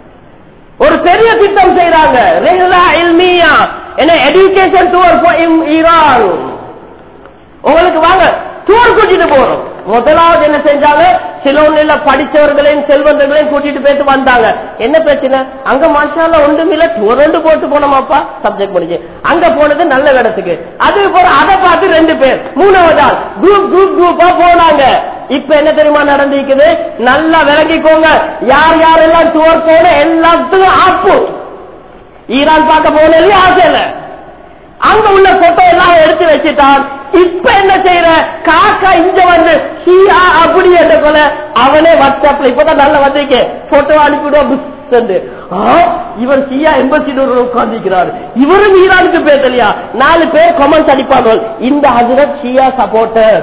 ஒரு பெரிய திட்டம் செய்யறாங்க ரெகுலா இல்மியா என்ன எஜுகேஷன் டூர் ஈரான் உங்களுக்கு வாங்க டூர் கூட்டிட்டு போறோம் முதலாவது என்ன செஞ்சாங்க சிலோன்ல படிச்சவர்களையும் செல்வந்தர்களையும் கூட்டிட்டு போயிட்டு வந்தாங்க என்ன பிரச்சனை அங்க மாஷால ஒன்றும் இல்ல டூர் ரெண்டு போட்டு போனோமாப்பா சப்ஜெக்ட் முடிஞ்சு அங்க போனது நல்ல இடத்துக்கு அது போல அதை பார்த்து ரெண்டு பேர் மூணாவது ஆள் குரூப் குரூப் குரூப்பா போனாங்க இப்ப என்ன தெரியுமா நடந்திருக்குது நல்லா விளங்கிக்கோங்க யார் யாரெல்லாம் டூர் போன எல்லாத்துக்கும் ஆப்பு ஈரான் பார்க்க போனது ஆசை இல்லை அங்க உள்ள போட்டோ எல்லாம் எடுத்து வச்சுட்டான் இப்ப என்ன செய்யற காக்கா இங்க வந்து ஷியா அப்படி என்ற கொலை அவனே வாட்ஸ்அப்ல இப்பதான் நல்ல வந்திருக்கே போட்டோ அனுப்பிவிடுவோம் புஸ் என்று. ஆ, இவர் சியா எண்பத்தி உட்கார்ந்துக்கிறார் இவரும் ஈரானுக்கு பேசலையா நாலு பேர் கமெண்ட் அடிப்பாங்க இந்த ஹசரத் ஷியா சப்போர்ட்டர்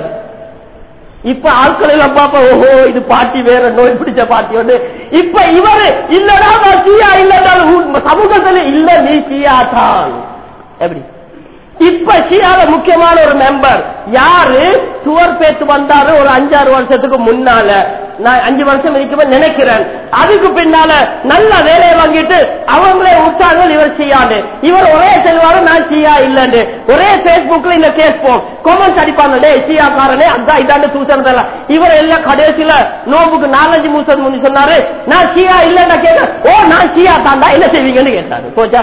இப்ப ஆட்கள் எல்லாம் பாப்பா ஓஹோ இது பாட்டி வேற நோய் பிடிச்ச பாட்டி வந்து இப்ப இவரு இல்லடா நான் சியா இல்லடா சமூகத்துல இல்ல நீ சியா தான் எப்படி இப்ப ஷியால முக்கியமான ஒரு மெம்பர் யாரு சுவர் பேத்து வந்தாரு ஒரு அஞ்சாறு வருஷத்துக்கு முன்னால நான் அஞ்சு வருஷம் இருக்குமே நினைக்கிறேன் அதுக்கு பின்னால நல்ல வேலையை வாங்கிட்டு அவங்களே விட்டார்கள் இவர் செய்யாண்டு இவர் ஒரே செல்வாரு நான் சியா இல்லன்னு ஒரே பேஸ்புக்ல இந்த கேஸ் போம் கொமெண்ட்ஸ் அடிப்பாங்க டே சியா காரனே அதான் இதாண்டு தூசம் தரல இவர் எல்லாம் கடைசியில நோம்புக்கு நாலஞ்சு மூசம் முன்னி சொன்னாரு நான் சியா இல்லன்னு கேட்க ஓ நான் சியா தாண்டா என்ன செய்வீங்கன்னு கேட்டாரு போச்சா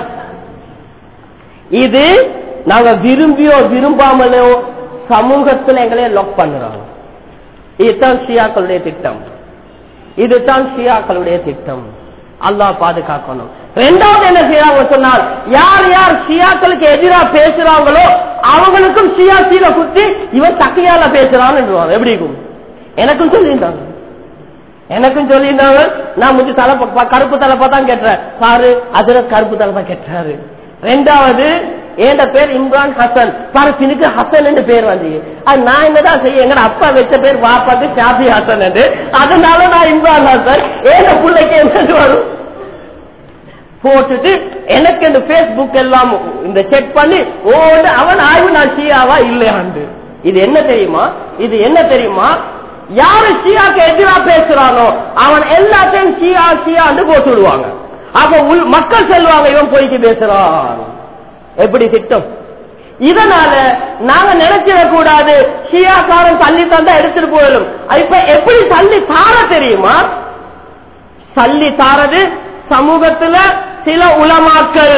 இது நாங்க விரும்பியோ விரும்பாமலோ சமூகத்துல எங்களையே லாக் பண்ணுறோம் இதுதான் ஷியாக்களுடைய திட்டம் இதுதான் ஷியாக்களுடைய திட்டம் அல்லாஹ் பாதுகாக்கணும் ரெண்டாவது என்ன செய்யறாங்க சொன்னால் யார் யார் ஷியாக்களுக்கு எதிராக பேசுறாங்களோ அவங்களுக்கும் ஷியா சீல குத்தி இவன் தக்கையால பேசுறான்னு எப்படி இருக்கும் எனக்கும் சொல்லியிருந்தாங்க எனக்கும் சொல்லியிருந்தாங்க நான் முடிஞ்சு தலை கருப்பு தலைப்பா தான் கேட்டுறேன் பாரு அதுல கருப்பு தலைப்பா கேட்டாரு ரெண்டாவது என் பேர் இம்ரான் ஹசன் பரப்பினுக்கு ஹசன் என்று பேர் வந்து அது நான் என்னதான் செய்ய எங்க அப்பா வச்ச பேர் பாப்பாக்கு ஷாபி ஹசன் என்று அதனால நான் இம்ரான் ஹசன் ஏன் பிள்ளைக்கு என்ன வரும் போட்டுட்டு எனக்கு இந்த பேஸ்புக் எல்லாம் இந்த செக் பண்ணி ஓடு அவன் ஆய்வு நான் ஷியாவா இல்லையாண்டு இது என்ன தெரியுமா இது என்ன தெரியுமா யாரு ஷியாக்கு எதிரா பேசுறானோ அவன் எல்லாத்தையும் ஷியா ஷியான்னு போட்டு விடுவாங்க அப்ப உள் மக்கள் செல்வாங்க இவன் போயிட்டு பேசுறான் எப்படி திட்டம் இதனால நாங்க நினைச்சிடக் கூடாது ஷியாக்காரன் தள்ளி தந்தா எடுத்துட்டு போயிடும் இப்ப எப்படி தள்ளி தார தெரியுமா தள்ளி தாரது சமூகத்துல சில உலமாக்கள்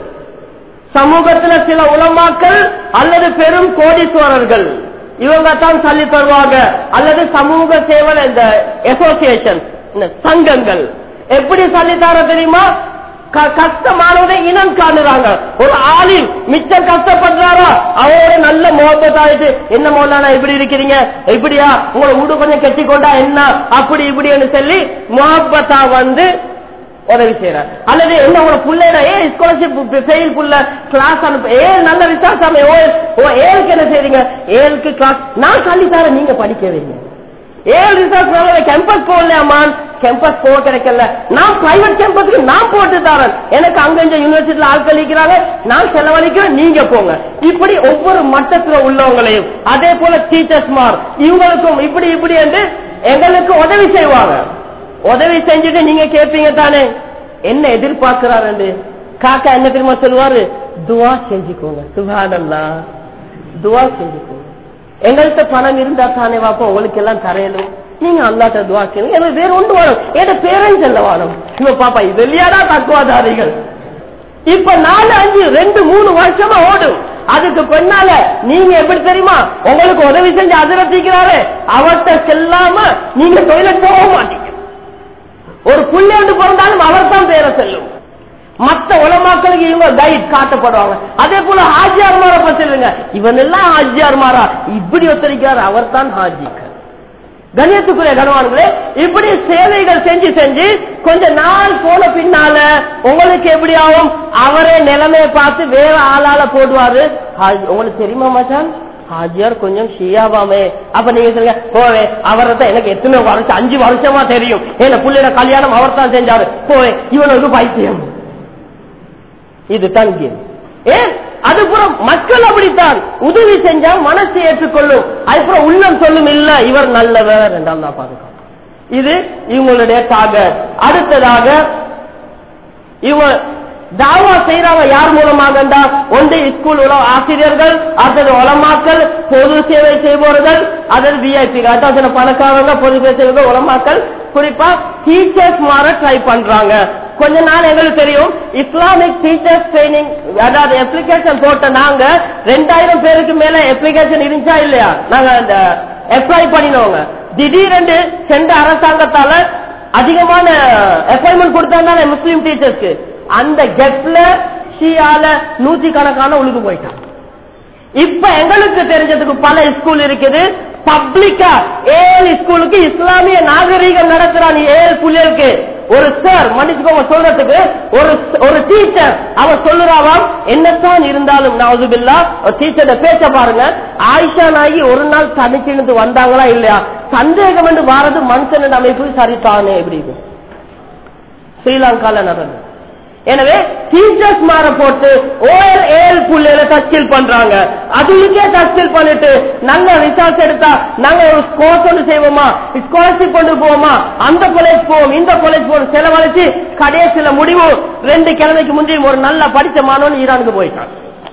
சமூகத்துல சில உலமாக்கள் அல்லது பெரும் கோடீஸ்வரர்கள் இவங்க தான் சொல்லி தருவாங்க அல்லது சமூக சேவை இந்த அசோசியேஷன் சங்கங்கள் எப்படி சொல்லித்தார தெரியுமா கஷ்டமானதை இனம் காணுறாங்க ஒரு ஆளில் மிச்சம் கஷ்டப்படுறாரா அவரோட நல்ல முகப்பத் ஆயிட்டு என்ன மோலானா இப்படி இருக்கிறீங்க இப்படியா உங்களை வீடு கொஞ்சம் கெட்டி கொண்டா என்ன அப்படி இப்படின்னு சொல்லி முகப்பத்தா வந்து உதவி செய்யறார் அல்லது என்ன உங்க புள்ளைட ஏ ஸ்காலர்ஷிப் ஃபெயில் புள்ள கிளாஸ் அனுப்ப ஏ நல்ல விசாசாம ஓ ஓ ஏழுக்கு என்ன செய்றீங்க ஏழுக்கு கிளாஸ் நான் சொல்லி தரேன் நீங்க படிக்க வைங்க ஏழு ரிசர்ச் கேம்பஸ் போடலையாமான் கேம்பஸ் போக கிடைக்கல நான் பிரைவேட் கேம்பஸ்க்கு நான் போட்டு தரேன் எனக்கு அங்க இந்த யூனிவர்சிட்டியில ஆட்கள் இருக்கிறாங்க நான் செலவழிக்கிறேன் நீங்க போங்க இப்படி ஒவ்வொரு மட்டத்துல உள்ளவங்களையும் அதே போல டீச்சர்ஸ் மார் இவங்களுக்கும் இப்படி இப்படி என்று எங்களுக்கு உதவி செய்வாங்க உதவி செஞ்சுட்டு நீங்க கேட்பீங்க தானே என்ன எதிர்பார்க்கிறாரு காக்கா என்ன தெரியுமா சொல்லுவாரு துவா செஞ்சுக்கோங்க சுகாதல்லா துவா செஞ்சுக்கோங்க எங்கள்கிட்ட பணம் இருந்தா தானே வாப்போம் உங்களுக்கு எல்லாம் தரையணும் நீங்க அல்லாட்ட துவா செய்யுங்க எனக்கு வேற ஒன்று வரும் என் பேரண்ட்ஸ் எல்லாம் வாழும் இவ பாப்பா இது இல்லையாடா தக்குவாதாரிகள் இப்ப நாலு அஞ்சு ரெண்டு மூணு வருஷமா ஓடும் அதுக்கு பின்னால நீங்க எப்படி தெரியுமா உங்களுக்கு உதவி செஞ்சு அதிரத்திக்கிறாரு அவர்கிட்ட செல்லாம நீங்க டொய்லெட் போக மாட்டீங்க ஒரு புள்ளேண்டு பிறந்தாலும் அவர் தான் பேர செல்லும் மத்த உலமாக்களுக்கு இவங்க கைட் காட்டப்படுவாங்க அதே போல ஹாஜியார் மாற பத்திருங்க இவன் எல்லாம் ஹாஜியார் மாறா இப்படி ஒத்தரிக்கிறார் அவர் தான் ஹாஜிக்கு கணியத்துக்குரிய கனவான்களே இப்படி சேவைகள் செஞ்சு செஞ்சு கொஞ்ச நாள் போன பின்னால உங்களுக்கு எப்படி ஆகும் அவரே நிலைமையை பார்த்து வேற ஆளால போடுவாரு ஹாஜி- உங்களுக்கு தெரியுமா மச்சான் ஹாஜியார் கொஞ்சம் ஷியாவாமே அப்ப நீங்க சொல்லுங்க போவே அவரை தான் எனக்கு எத்தனை வருஷம் அஞ்சு வருஷமா தெரியும் என்ன புள்ளையோட கல்யாணம் அவர் தான் செஞ்சாரு போவே இவனுக்கு பைத்தியம் இது கேம் ஏன் அதுபுறம் மக்கள் அப்படித்தான் உதவி செஞ்சா மனசு ஏற்றுக்கொள்ளும் அதுக்கப்புறம் உள்ளம் சொல்லும் இல்ல இவர் நல்லவர் என்றால் தான் பாதுகாப்பு இது இவங்களுடைய டார்கெட் அடுத்ததாக இவங்க தாவா செய்யறாங்க யார் மூலமாக ஒன்று ஸ்கூல் உல ஆசிரியர்கள் அடுத்தது உலமாக்கள் பொது சேவை செய்பவர்கள் அதன் விஐபி அதான் சில பணக்காரங்க பொது சேவை செய்பவர்கள் உலமாக்கள் குறிப்பா டீச்சர்ஸ் மாற ட்ரை பண்றாங்க கொஞ்ச நாள் எங்களுக்கு தெரியும் இஸ்லாமிக் டீச்சர்ஸ் ட்ரைனிங் அதாவது அப்ளிகேஷன் போட்ட நாங்க ரெண்டாயிரம் பேருக்கு மேல அப்ளிகேஷன் இருந்துச்சா இல்லையா நாங்க அந்த அப்ளை பண்ணினவங்க திடீரென்று சென்ற அரசாங்கத்தால அதிகமான அப்பாயின்மெண்ட் கொடுத்தாங்க முஸ்லீம் டீச்சர்ஸ்க்கு அந்த கெப்ல ஷியால நூத்தி கணக்கான உழுது போயிட்டான் இப்ப எங்களுக்கு தெரிஞ்சதுக்கு பல ஸ்கூல் இருக்குது பப்ளிக்கா ஏழு ஸ்கூலுக்கு இஸ்லாமிய நாகரீகம் நடத்துறான் ஏழு பிள்ளைகளுக்கு ஒரு சார் மன்னிச்சுக்கோங்க சொல்றதுக்கு ஒரு ஒரு டீச்சர் அவன் சொல்லுறாவாம் என்னத்தான் இருந்தாலும் நவதுபில்லா டீச்சர் பேச பாருங்க ஆயிஷா நாயகி ஒரு நாள் தனிச்சிருந்து வந்தாங்களா இல்லையா சந்தேகம் என்று வாரது மனுஷன் அமைப்பு சரித்தானே எப்படி ஸ்ரீலங்கால நடந்தது எனவே டீச்சர்ஸ் மாற போட்டு ஓஎல் ஏஎல் புள்ளையில தஸ்கில் பண்றாங்க அதுக்கே தஸ்கில் பண்ணிட்டு நல்ல ரிசல்ட் எடுத்தா நாங்க ஒரு கோர்ஸ் ஒன்று செய்வோமா ஸ்காலர்ஷிப் கொண்டு போவோமா அந்த காலேஜ் போவோம் இந்த காலேஜ் போவோம் செலவழிச்சு கடைசியில முடிவு ரெண்டு கிழமைக்கு முந்தையும் ஒரு நல்ல படிச்ச மாணவன் ஈரானுக்கு போயிட்டான்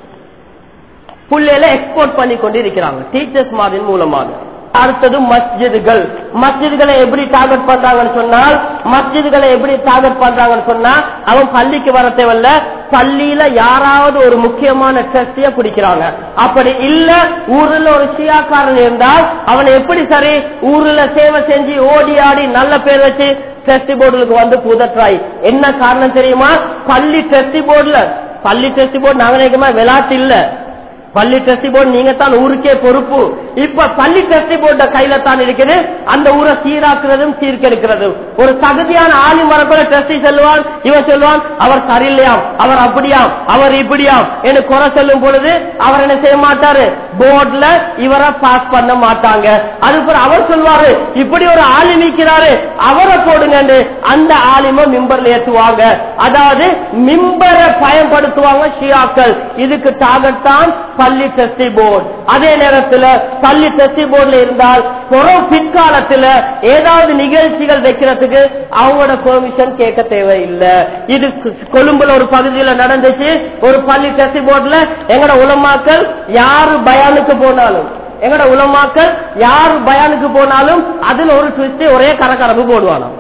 புள்ளையில எக்ஸ்போர்ட் பண்ணி கொண்டு இருக்கிறாங்க டீச்சர்ஸ் மாதிரி மூலமாக அடுத்தது மஸ்ஜிதுகள் மஸ்ஜிதுகளை எப்படி டார்கெட் பண்றாங்கன்னு சொன்னால் மஸ்ஜிதுகளை எப்படி டார்கெட் பண்றாங்கன்னு சொன்னா அவன் பள்ளிக்கு வர தேவையில்ல பள்ளியில யாராவது ஒரு முக்கியமான டெஸ்டிய பிடிக்கிறாங்க அப்படி இல்ல ஊர்ல ஒரு சியாக்காரன் இருந்தால் அவனை எப்படி சரி ஊர்ல சேவை செஞ்சு ஓடி ஆடி நல்ல பேர் வச்சு டெஸ்டி போர்டுக்கு வந்து புதற்றாய் என்ன காரணம் தெரியுமா பள்ளி டெஸ்டி போர்டுல பள்ளி டெஸ்டி போர்டு நாங்க நினைக்கமா விளையாட்டு இல்ல பள்ளி டெஸ்டி போர்டு நீங்க தான் ஊருக்கே பொறுப்பு இப்ப பள்ளி டெஸ்டி போர்ட கையில தான் இருக்குது அந்த ஊரை சீராக்குறதும் சீர்கெடுக்கிறதும் ஒரு தகுதியான ஆளி வரக்குள்ள டெஸ்டி சொல்லுவான் இவன் சொல்லுவான் அவர் சரியில்லையாம் அவர் அப்படியாம் அவர் இப்படியாம் என்று குறை சொல்லும் பொழுது அவர் என்ன செய்ய மாட்டாரு போர்ட்ல இவரை பாஸ் பண்ண மாட்டாங்க அதுக்கப்புறம் அவர் சொல்வாரு இப்படி ஒரு ஆளி நிற்கிறாரு அவரை போடுங்க அந்த ஆலிம மிம்பர்ல ஏற்றுவாங்க அதாவது மிம்பரை பயன்படுத்துவாங்க ஷியாக்கள் இதுக்கு டார்கெட் தான் பள்ளி டெஸ்டி போர்டு அதே நேரத்தில் பள்ளி டெஸ்டி போர்டுல இருந்தால் புறம் பிற்காலத்துல ஏதாவது நிகழ்ச்சிகள் வைக்கிறதுக்கு அவங்களோட பெர்மிஷன் கேட்க தேவையில்லை இது கொழும்புல ஒரு பகுதியில நடந்துச்சு ஒரு பள்ளி டெஸ்டி போர்டுல எங்கட உலமாக்கள் யாரு பயானுக்கு போனாலும் எங்கட உலமாக்கள் யாரு பயானுக்கு போனாலும் அதுல ஒரு ட்விஸ்ட் ஒரே கரகரப்பு போடுவானாம்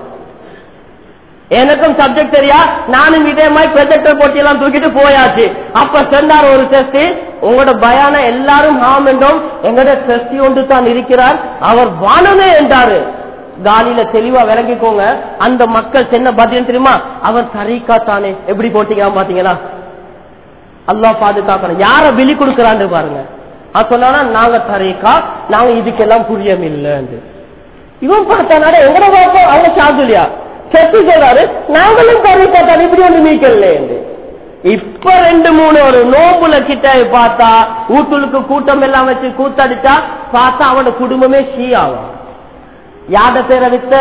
எனக்கும் சப்ஜெக்ட் தெரியா நானும் இதே மாதிரி ப்ரொஜெக்டர் போட்டி எல்லாம் தூக்கிட்டு போயாச்சு அப்ப சொன்னார் ஒரு டெஸ்ட் உங்களோட பயான எல்லாரும் ஆம் என்றோம் எங்கட டெஸ்டி ஒன்று தான் இருக்கிறார் அவர் வானமே என்றாரு காலியில தெளிவா விளங்கிக்கோங்க அந்த மக்கள் சென்ன பதியம் தெரியுமா அவர் தரீக்கா தானே எப்படி போட்டீங்க பாத்தீங்களா அல்லா பாதுகாக்கணும் யார விழி கொடுக்கறான்னு பாருங்க அது சொன்னா நாங்க தரீக்கா நாங்க இதுக்கெல்லாம் புரியம் இல்லைன்னு இவன் பார்த்தானாட எங்கட பார்ப்போம் அவங்க சாதுலியா செத்து சொல்றாரு நாங்களும் தரீக்கா தான் இப்படி ஒன்று மீக்கல இப்ப ரெண்டு மூணு ஒரு நோம்புல கிட்ட பார்த்தா ஊட்டுலுக்கு கூட்டம் எல்லாம் வச்சு கூத்தடிச்சா பார்த்தா அவனோட குடும்பமே ஷீ ஆகும் யாட பேரை வித்த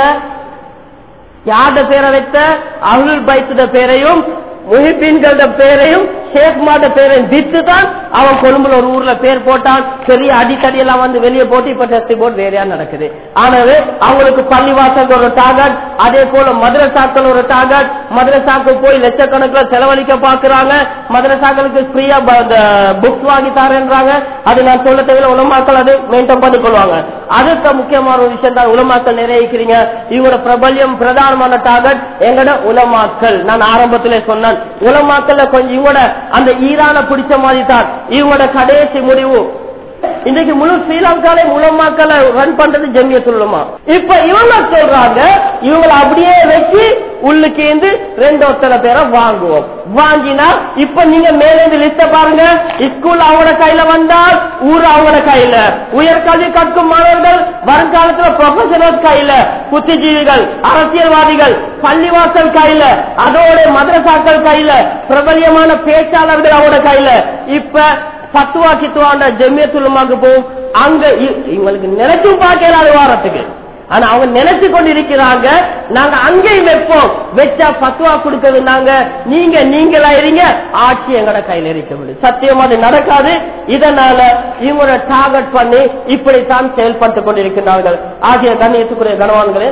யாட பேரை வைத்த அருள் பைத்துட பேரையும் முஹிபீன்களோட பேரையும் ஷேக் மாத பேரையும் வித்து தான் அவன் கொழும்புல ஒரு ஊர்ல பேர் போட்டான் பெரிய அடித்தடி எல்லாம் வந்து வெளியே போட்டு இப்ப டெஸ்ட் போர்டு வேறையா நடக்குது ஆனது அவங்களுக்கு பள்ளிவாசல் ஒரு டார்கெட் அதே போல மதுரசாக்கள் ஒரு டார்கெட் மதுரசாக்கு போய் லட்சக்கணக்கில் செலவழிக்க பாக்குறாங்க மதுரசாக்களுக்கு ஃப்ரீயா புக்ஸ் வாங்கி தரேன்றாங்க அது நான் சொல்ல தேவையில்ல உலமாக்கள் அது மெயின்டைன் பண்ணி கொள்வாங்க அதுக்கு முக்கியமான ஒரு விஷயம் தான் உலமாக்கள் நிறைவேக்கிறீங்க இவங்களோட பிரபல்யம் பிரதானமான டார்கெட் எங்கட உலமாக்கள் நான் ஆரம்பத்திலே சொன்னேன் உலமாக்கல்ல கொஞ்சம் இவங்களோட அந்த ஈரான பிடிச்ச மாதிரி தான் இவங்களோட கடைசி முடிவு இன்னைக்கு முழு ஸ்ரீலங்கால உலமாக்களை ரன் பண்றது ஜெமிய சொல்லுமா இப்ப இவங்க சொல்றாங்க இவங்களை அப்படியே வச்சு உள்ளுக்கு இருந்து ரெண்டு ஒத்தனை பேரை வாங்குவோம் வாங்கினா இப்ப நீங்க மேல இருந்து லிஸ்ட பாருங்க ஸ்கூல் அவங்களோட கையில வந்தால் ஊர் அவங்களோட கையில உயர்கல்வி கற்கும் மாணவர்கள் வருங்காலத்துல ப்ரொஃபஷனல் கையில புத்திஜீவிகள் அரசியல்வாதிகள் பள்ளிவாசல் கையில அதோட மதரசாக்கள் கையில பிரபல்யமான பேச்சாளர்கள் அவங்களோட கையில இப்ப பத்துவா கித்துவாண்ட ஜெமியத்துலமாக்கு போகும் அங்க இ- இவங்களுக்கு நினைச்சும் பார்க்கலாது வாரத்துக்கு ஆனா அவங்க நினைச்சு கொண்டு இருக்கிறாங்க நாங்க அங்கேயும் வைப்போம் வச்சா பத்துவா கொடுக்கறது நாங்க நீங்க நீங்களா இருங்க ஆட்சி எங்கட கையில இருக்க முடியும் சத்தியம் அது நடக்காது இதனால இவங்களோட டார்கெட் பண்ணி இப்படித்தான் செயல்பட்டு கொண்டிருக்கிறார்கள் ஆகிய கண்ணியத்துக்குரிய கனவான்களே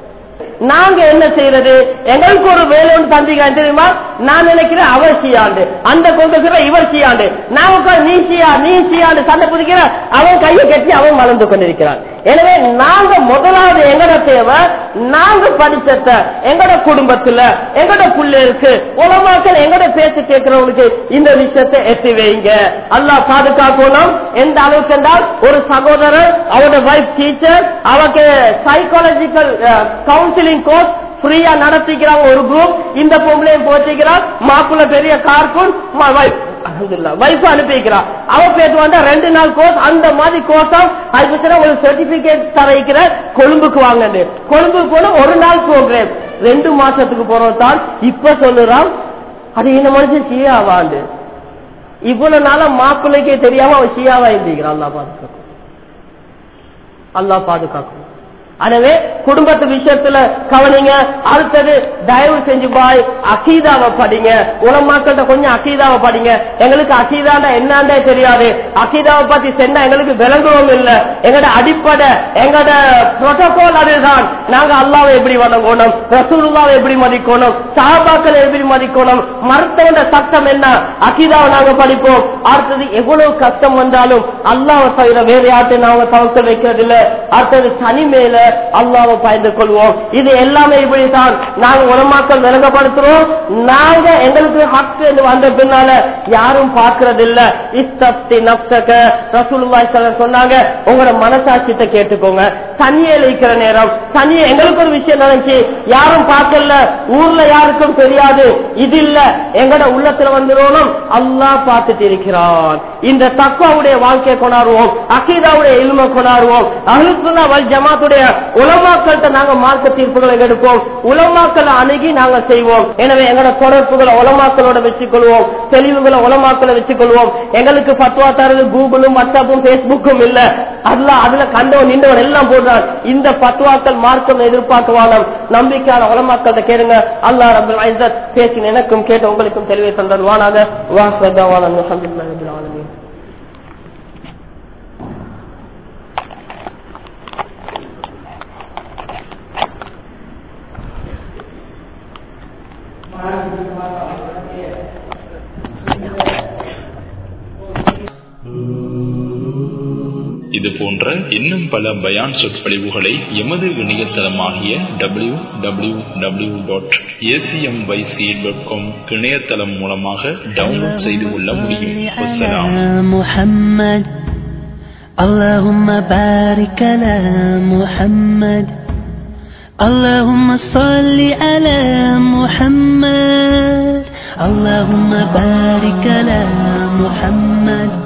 நாங்க என்ன செய்யறது எங்களுக்கு ஒரு வேலை ஒன்று தந்திக்க தெரியுமா நான் நினைக்கிறேன் அவர் செய்யாண்டு அந்த கொண்டு இவர் செய்யாண்டு நான் உட்கார்ந்து நீ செய்யா நீ செய்யாண்டு சண்டை புதிக்கிற அவன் கையை கட்டி அவன் வளர்ந்து கொண்டிருக்கிறான் எனவே நாங்க முதலாவது எங்கட தேவை நாங்க படிச்சத எங்கட குடும்பத்துல எங்கட பிள்ளைகளுக்கு உலமாக்கள் எங்கட பேச்சு கேட்கிறவங்களுக்கு இந்த விஷயத்தை எத்தி வைங்க அல்லாஹ் பாதுகாக்கணும் எந்த அளவுக்கு என்றால் ஒரு சகோதரர் அவரோட வைஃப் டீச்சர் அவருக்கு சைக்காலஜிக்கல் கவுன்சிலிங் கோர்ஸ் ஃப்ரீயா நடத்திக்கிறாங்க ஒரு குரூப் இந்த பொம்பளையும் போச்சுக்கிறான் மாப்பிள்ள பெரிய கார்கூன் வைஃப் அனுப்பிக்கிறான் அவ பேட்டு வந்தா ரெண்டு நாள் கோர்ஸ் அந்த மாதிரி கோர்ஸும் அதுக்கு ஒரு சர்டிபிகேட் தரைக்கிற கொழும்புக்கு வாங்கன்னு கொழும்புக்கு போன ஒரு நாள் ப்ரோக்ராம் ரெண்டு மாசத்துக்கு போறோம் தான் இப்ப சொல்லுறான் அது இந்த மனுஷன் ஷியாவாண்டு இவ்வளவு நாளா மாப்பிள்ளைக்கே தெரியாம அவன் ஷியாவா இருந்திருக்கிறான் அல்லா பாதுகாக்கும் அல்லா பாதுகாக்கும் எனவே குடும்பத்து விஷயத்துல கவனிங்க அடுத்தது தயவு செஞ்சு பாய் அகீதாவை படிங்க உலமாக்கிட்ட கொஞ்சம் அகீதாவை படிங்க எங்களுக்கு அகீதாண்டா என்னண்டே தெரியாது அகீதாவை பத்தி சென்னா எங்களுக்கு விளங்குவோம் இல்ல எங்கட அடிப்படை எங்கட புரோட்டோகால் அதுதான் நாங்க அல்லாவை எப்படி வணங்கணும் ரசூலுல்லாவை எப்படி மதிக்கணும் சாபாக்களை எப்படி மதிக்கணும் மருத்துவ சட்டம் என்ன அகீதாவை நாங்க படிப்போம் அடுத்தது எவ்வளவு கஷ்டம் வந்தாலும் அல்லாவை தவிர வேற யார்ட்டையும் நாங்க தவக்கல் வைக்கிறது இல்ல அடுத்தது தனி மேல அல்லாவை பயந்து கொள்வோம் இது எல்லாமே இப்படித்தான் நாங்க உலமாக்கள் விளங்கப்படுத்துறோம் நாங்க எங்களுக்கு ஹக்கு என்று வந்த பின்னால யாரும் பார்க்கறது இல்ல இஸ்தப்தி நப்சக ரசூலுல்லாஹி ஸல்லல்லாஹு சொன்னாங்க உங்களோட மனசாட்சியத்தை கேட்டுக்கோங்க தனியே இருக்கிற நேரம் தனியே எங்களுக்கு ஒரு விஷயம் நினைச்சு யாரும் பார்க்கல ஊர்ல யாருக்கும் தெரியாது இது இல்ல எங்கட உள்ளத்துல வந்துடணும் அல்லாஹ் பார்த்துட்டு இருக்கிறான் இந்த தக்குவாவுடைய வாழ்க்கையை கொண்டாடுவோம் அகீதாவுடைய இல்ம கொண்டாடுவோம் அஹ்லுசுன்னா வல் ஜமாத்துடைய உலமாக்கள்கிட்ட நாங்க மார்க்க தீர்ப்புகளை எடுப்போம் உலமாக்களை அணுகி நாங்க செய்வோம் எனவே எங்களோட தொடர்புகளை உலமாக்களோட வச்சுக்கொள்வோம் தெளிவுகளை உலமாக்களை வச்சுக்கொள்வோம் எங்களுக்கு பத்வா தரது கூகுளும் வாட்ஸ்அப்பும் பேஸ்புக்கும் இல்ல அதுல அதுல கண்டவன் நின்றவன் எல்லாம் போடுறான் இந்த பத்வாக்கள் மார்க்கம் எதிர்பார்க்கவானம் நம்பிக்கையான உலமாக்கள்கிட்ட கேளுங்க அல்லாஹ் ரபுல் ஐசத் பேசின எனக்கும் கேட்ட உங்களுக்கும் தெளிவை தந்தருவானாக வாசதாவான அல்ஹம்துலில்லாஹி ரபில் ஆலமீன் இது போன்ற இன்னும் பல பயான் சொற்பொழிவுகளை எமது இணையதளமாகிய W W W dot ACMYC dot com இணையதளம் மூலமாக டவுன்லோட் செய்து கொள்ள முடியும் வசலாம் محمد اللهم بارك على محمد اللهم صل على محمد اللهم بارك على محمد